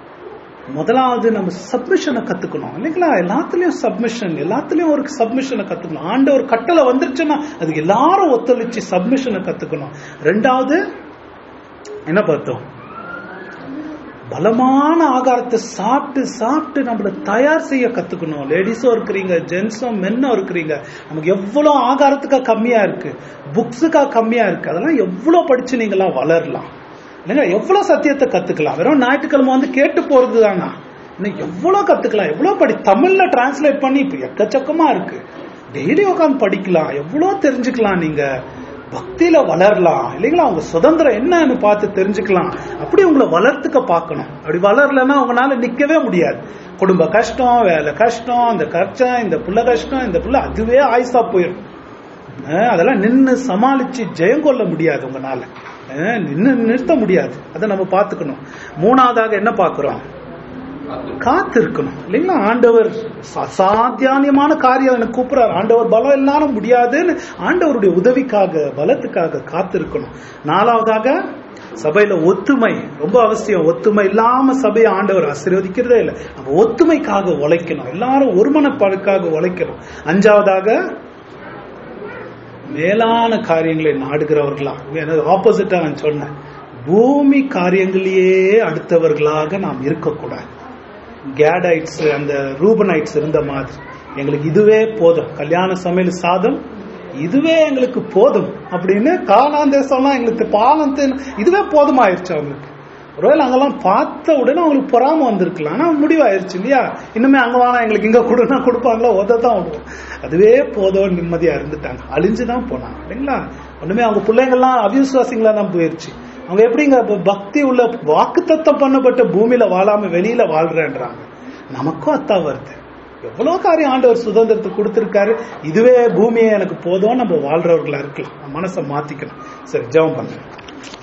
முதலாவது நம்ம சப்மிஷனை கத்துக்கணும் இல்லைங்களா எல்லாத்துலயும் சப்மிஷன் எல்லாத்துலயும் ஒரு சப்மிஷனை கத்துக்கணும் ஆண்ட ஒரு கட்டளை வந்துருச்சுன்னா அதுக்கு எல்லாரும் ஒத்துழைச்சு சப்மிஷனை கத்துக்கணும் ரெண்டாவது என்ன பார்த்தோம் பலமான ஆகாரத்தை சாப்பிட்டு சாப்பிட்டு நம்மள தயார் செய்ய கத்துக்கணும் லேடிஸும் இருக்கிறீங்க ஜென்ஸும் மென்னும் இருக்கிறீங்க நமக்கு எவ்வளவு ஆகாரத்துக்கா கம்மியா இருக்கு புக்ஸுக்கா கம்மியா இருக்கு அதெல்லாம் எவ்வளவு படிச்சு நீங்களாம் வளரலாம் இல்லைங்க எவ்வளவு சத்தியத்தை கத்துக்கலாம் வெறும் ஞாயிற்றுக்கிழமை வந்து கேட்டு போறது தானா இன்னும் எவ்வளவு கத்துக்கலாம் எவ்வளவு படி தமிழ்ல டிரான்ஸ்லேட் பண்ணி இப்ப எக்கச்சக்கமா இருக்கு டெய்லி உட்காந்து படிக்கலாம் எவ்வளவு தெரிஞ்சுக்கலாம் நீங்க பக்தியில வளரலாம் இல்லைங்களா உங்க சுதந்திரம் என்னன்னு பார்த்து தெரிஞ்சுக்கலாம் அப்படி உங்களை வளர்த்துக்க பார்க்கணும் அப்படி வளரலன்னா உங்களால நிக்கவே முடியாது குடும்ப கஷ்டம் வேலை கஷ்டம் இந்த கஷ்டம் இந்த புள்ள கஷ்டம் இந்த புள்ள அதுவே ஆயுசா போயிடும் அஹ் அதெல்லாம் நின்னு சமாளிச்சு ஜெயம் கொள்ள முடியாது உங்களால அஹ் நின்னு நிறுத்த முடியாது அதை நம்ம பார்த்துக்கணும் மூணாவதாக என்ன பார்க்கிறோம் காத்து இருக்கணும் இல்லைங்களா ஆண்டவர் அசாத்தியானியமான காரியம் எனக்கு கூப்பிடுறாரு ஆண்டவர் பலம் எல்லாரும் முடியாதுன்னு ஆண்டவருடைய உதவிக்காக பலத்துக்காக காத்து இருக்கணும் நாலாவதாக சபையில ஒத்துமை ரொம்ப அவசியம் ஒத்துமை இல்லாம சபையை ஆண்டவர் ஆசீர்வதிக்கிறதே இல்லை நம்ம ஒத்துமைக்காக உழைக்கணும் எல்லாரும் ஒருமனப்பாடுக்காக உழைக்கணும் அஞ்சாவதாக மேலான காரியங்களை நாடுகிறவர்களா ஆப்போசிட்டா நான் சொன்னேன் பூமி காரியங்களையே அடுத்தவர்களாக நாம் இருக்கக்கூடாது கேடைட்ஸ் அந்த ரூபனைட்ஸ் இருந்த மாதிரி எங்களுக்கு இதுவே போதும் கல்யாண சமையல் சாதம் இதுவே எங்களுக்கு போதும் அப்படின்னு காணான் தேசம்லாம் எங்களுக்கு பாலம் தேன் இதுவே போதுமாயிருச்சு அவங்களுக்கு ஒருவேளை அங்கெல்லாம் பார்த்த உடனே அவங்களுக்கு பொறாம வந்திருக்கலாம் ஆனா முடிவாயிருச்சு இல்லையா இன்னுமே அங்க வேணா எங்களுக்கு இங்க கொடுனா கொடுப்பாங்களா உத தான் விடுவோம் அதுவே போதும் நிம்மதியா இருந்துட்டாங்க அழிஞ்சுதான் போனாங்க இல்லைங்களா ஒண்ணுமே அவங்க பிள்ளைங்கள்லாம் அவிசுவாசிங்களா தான் போயிருச்சு அவங்க எப்படிங்க இப்ப பக்தி உள்ள வாக்குத்தத்தம் பண்ணப்பட்ட பூமியில வாழாம வெளியில வாழ்றேன்றாங்க நமக்கும் அத்தா வருது எவ்வளவு காரியம் ஆண்டவர் சுதந்திரத்தை கொடுத்திருக்காரு இதுவே பூமியை எனக்கு போதும் நம்ம வாழ்றவர்களா இருக்கலாம் மனசை மாத்திக்கணும் சரி ஜெபம் பண்ணுங்க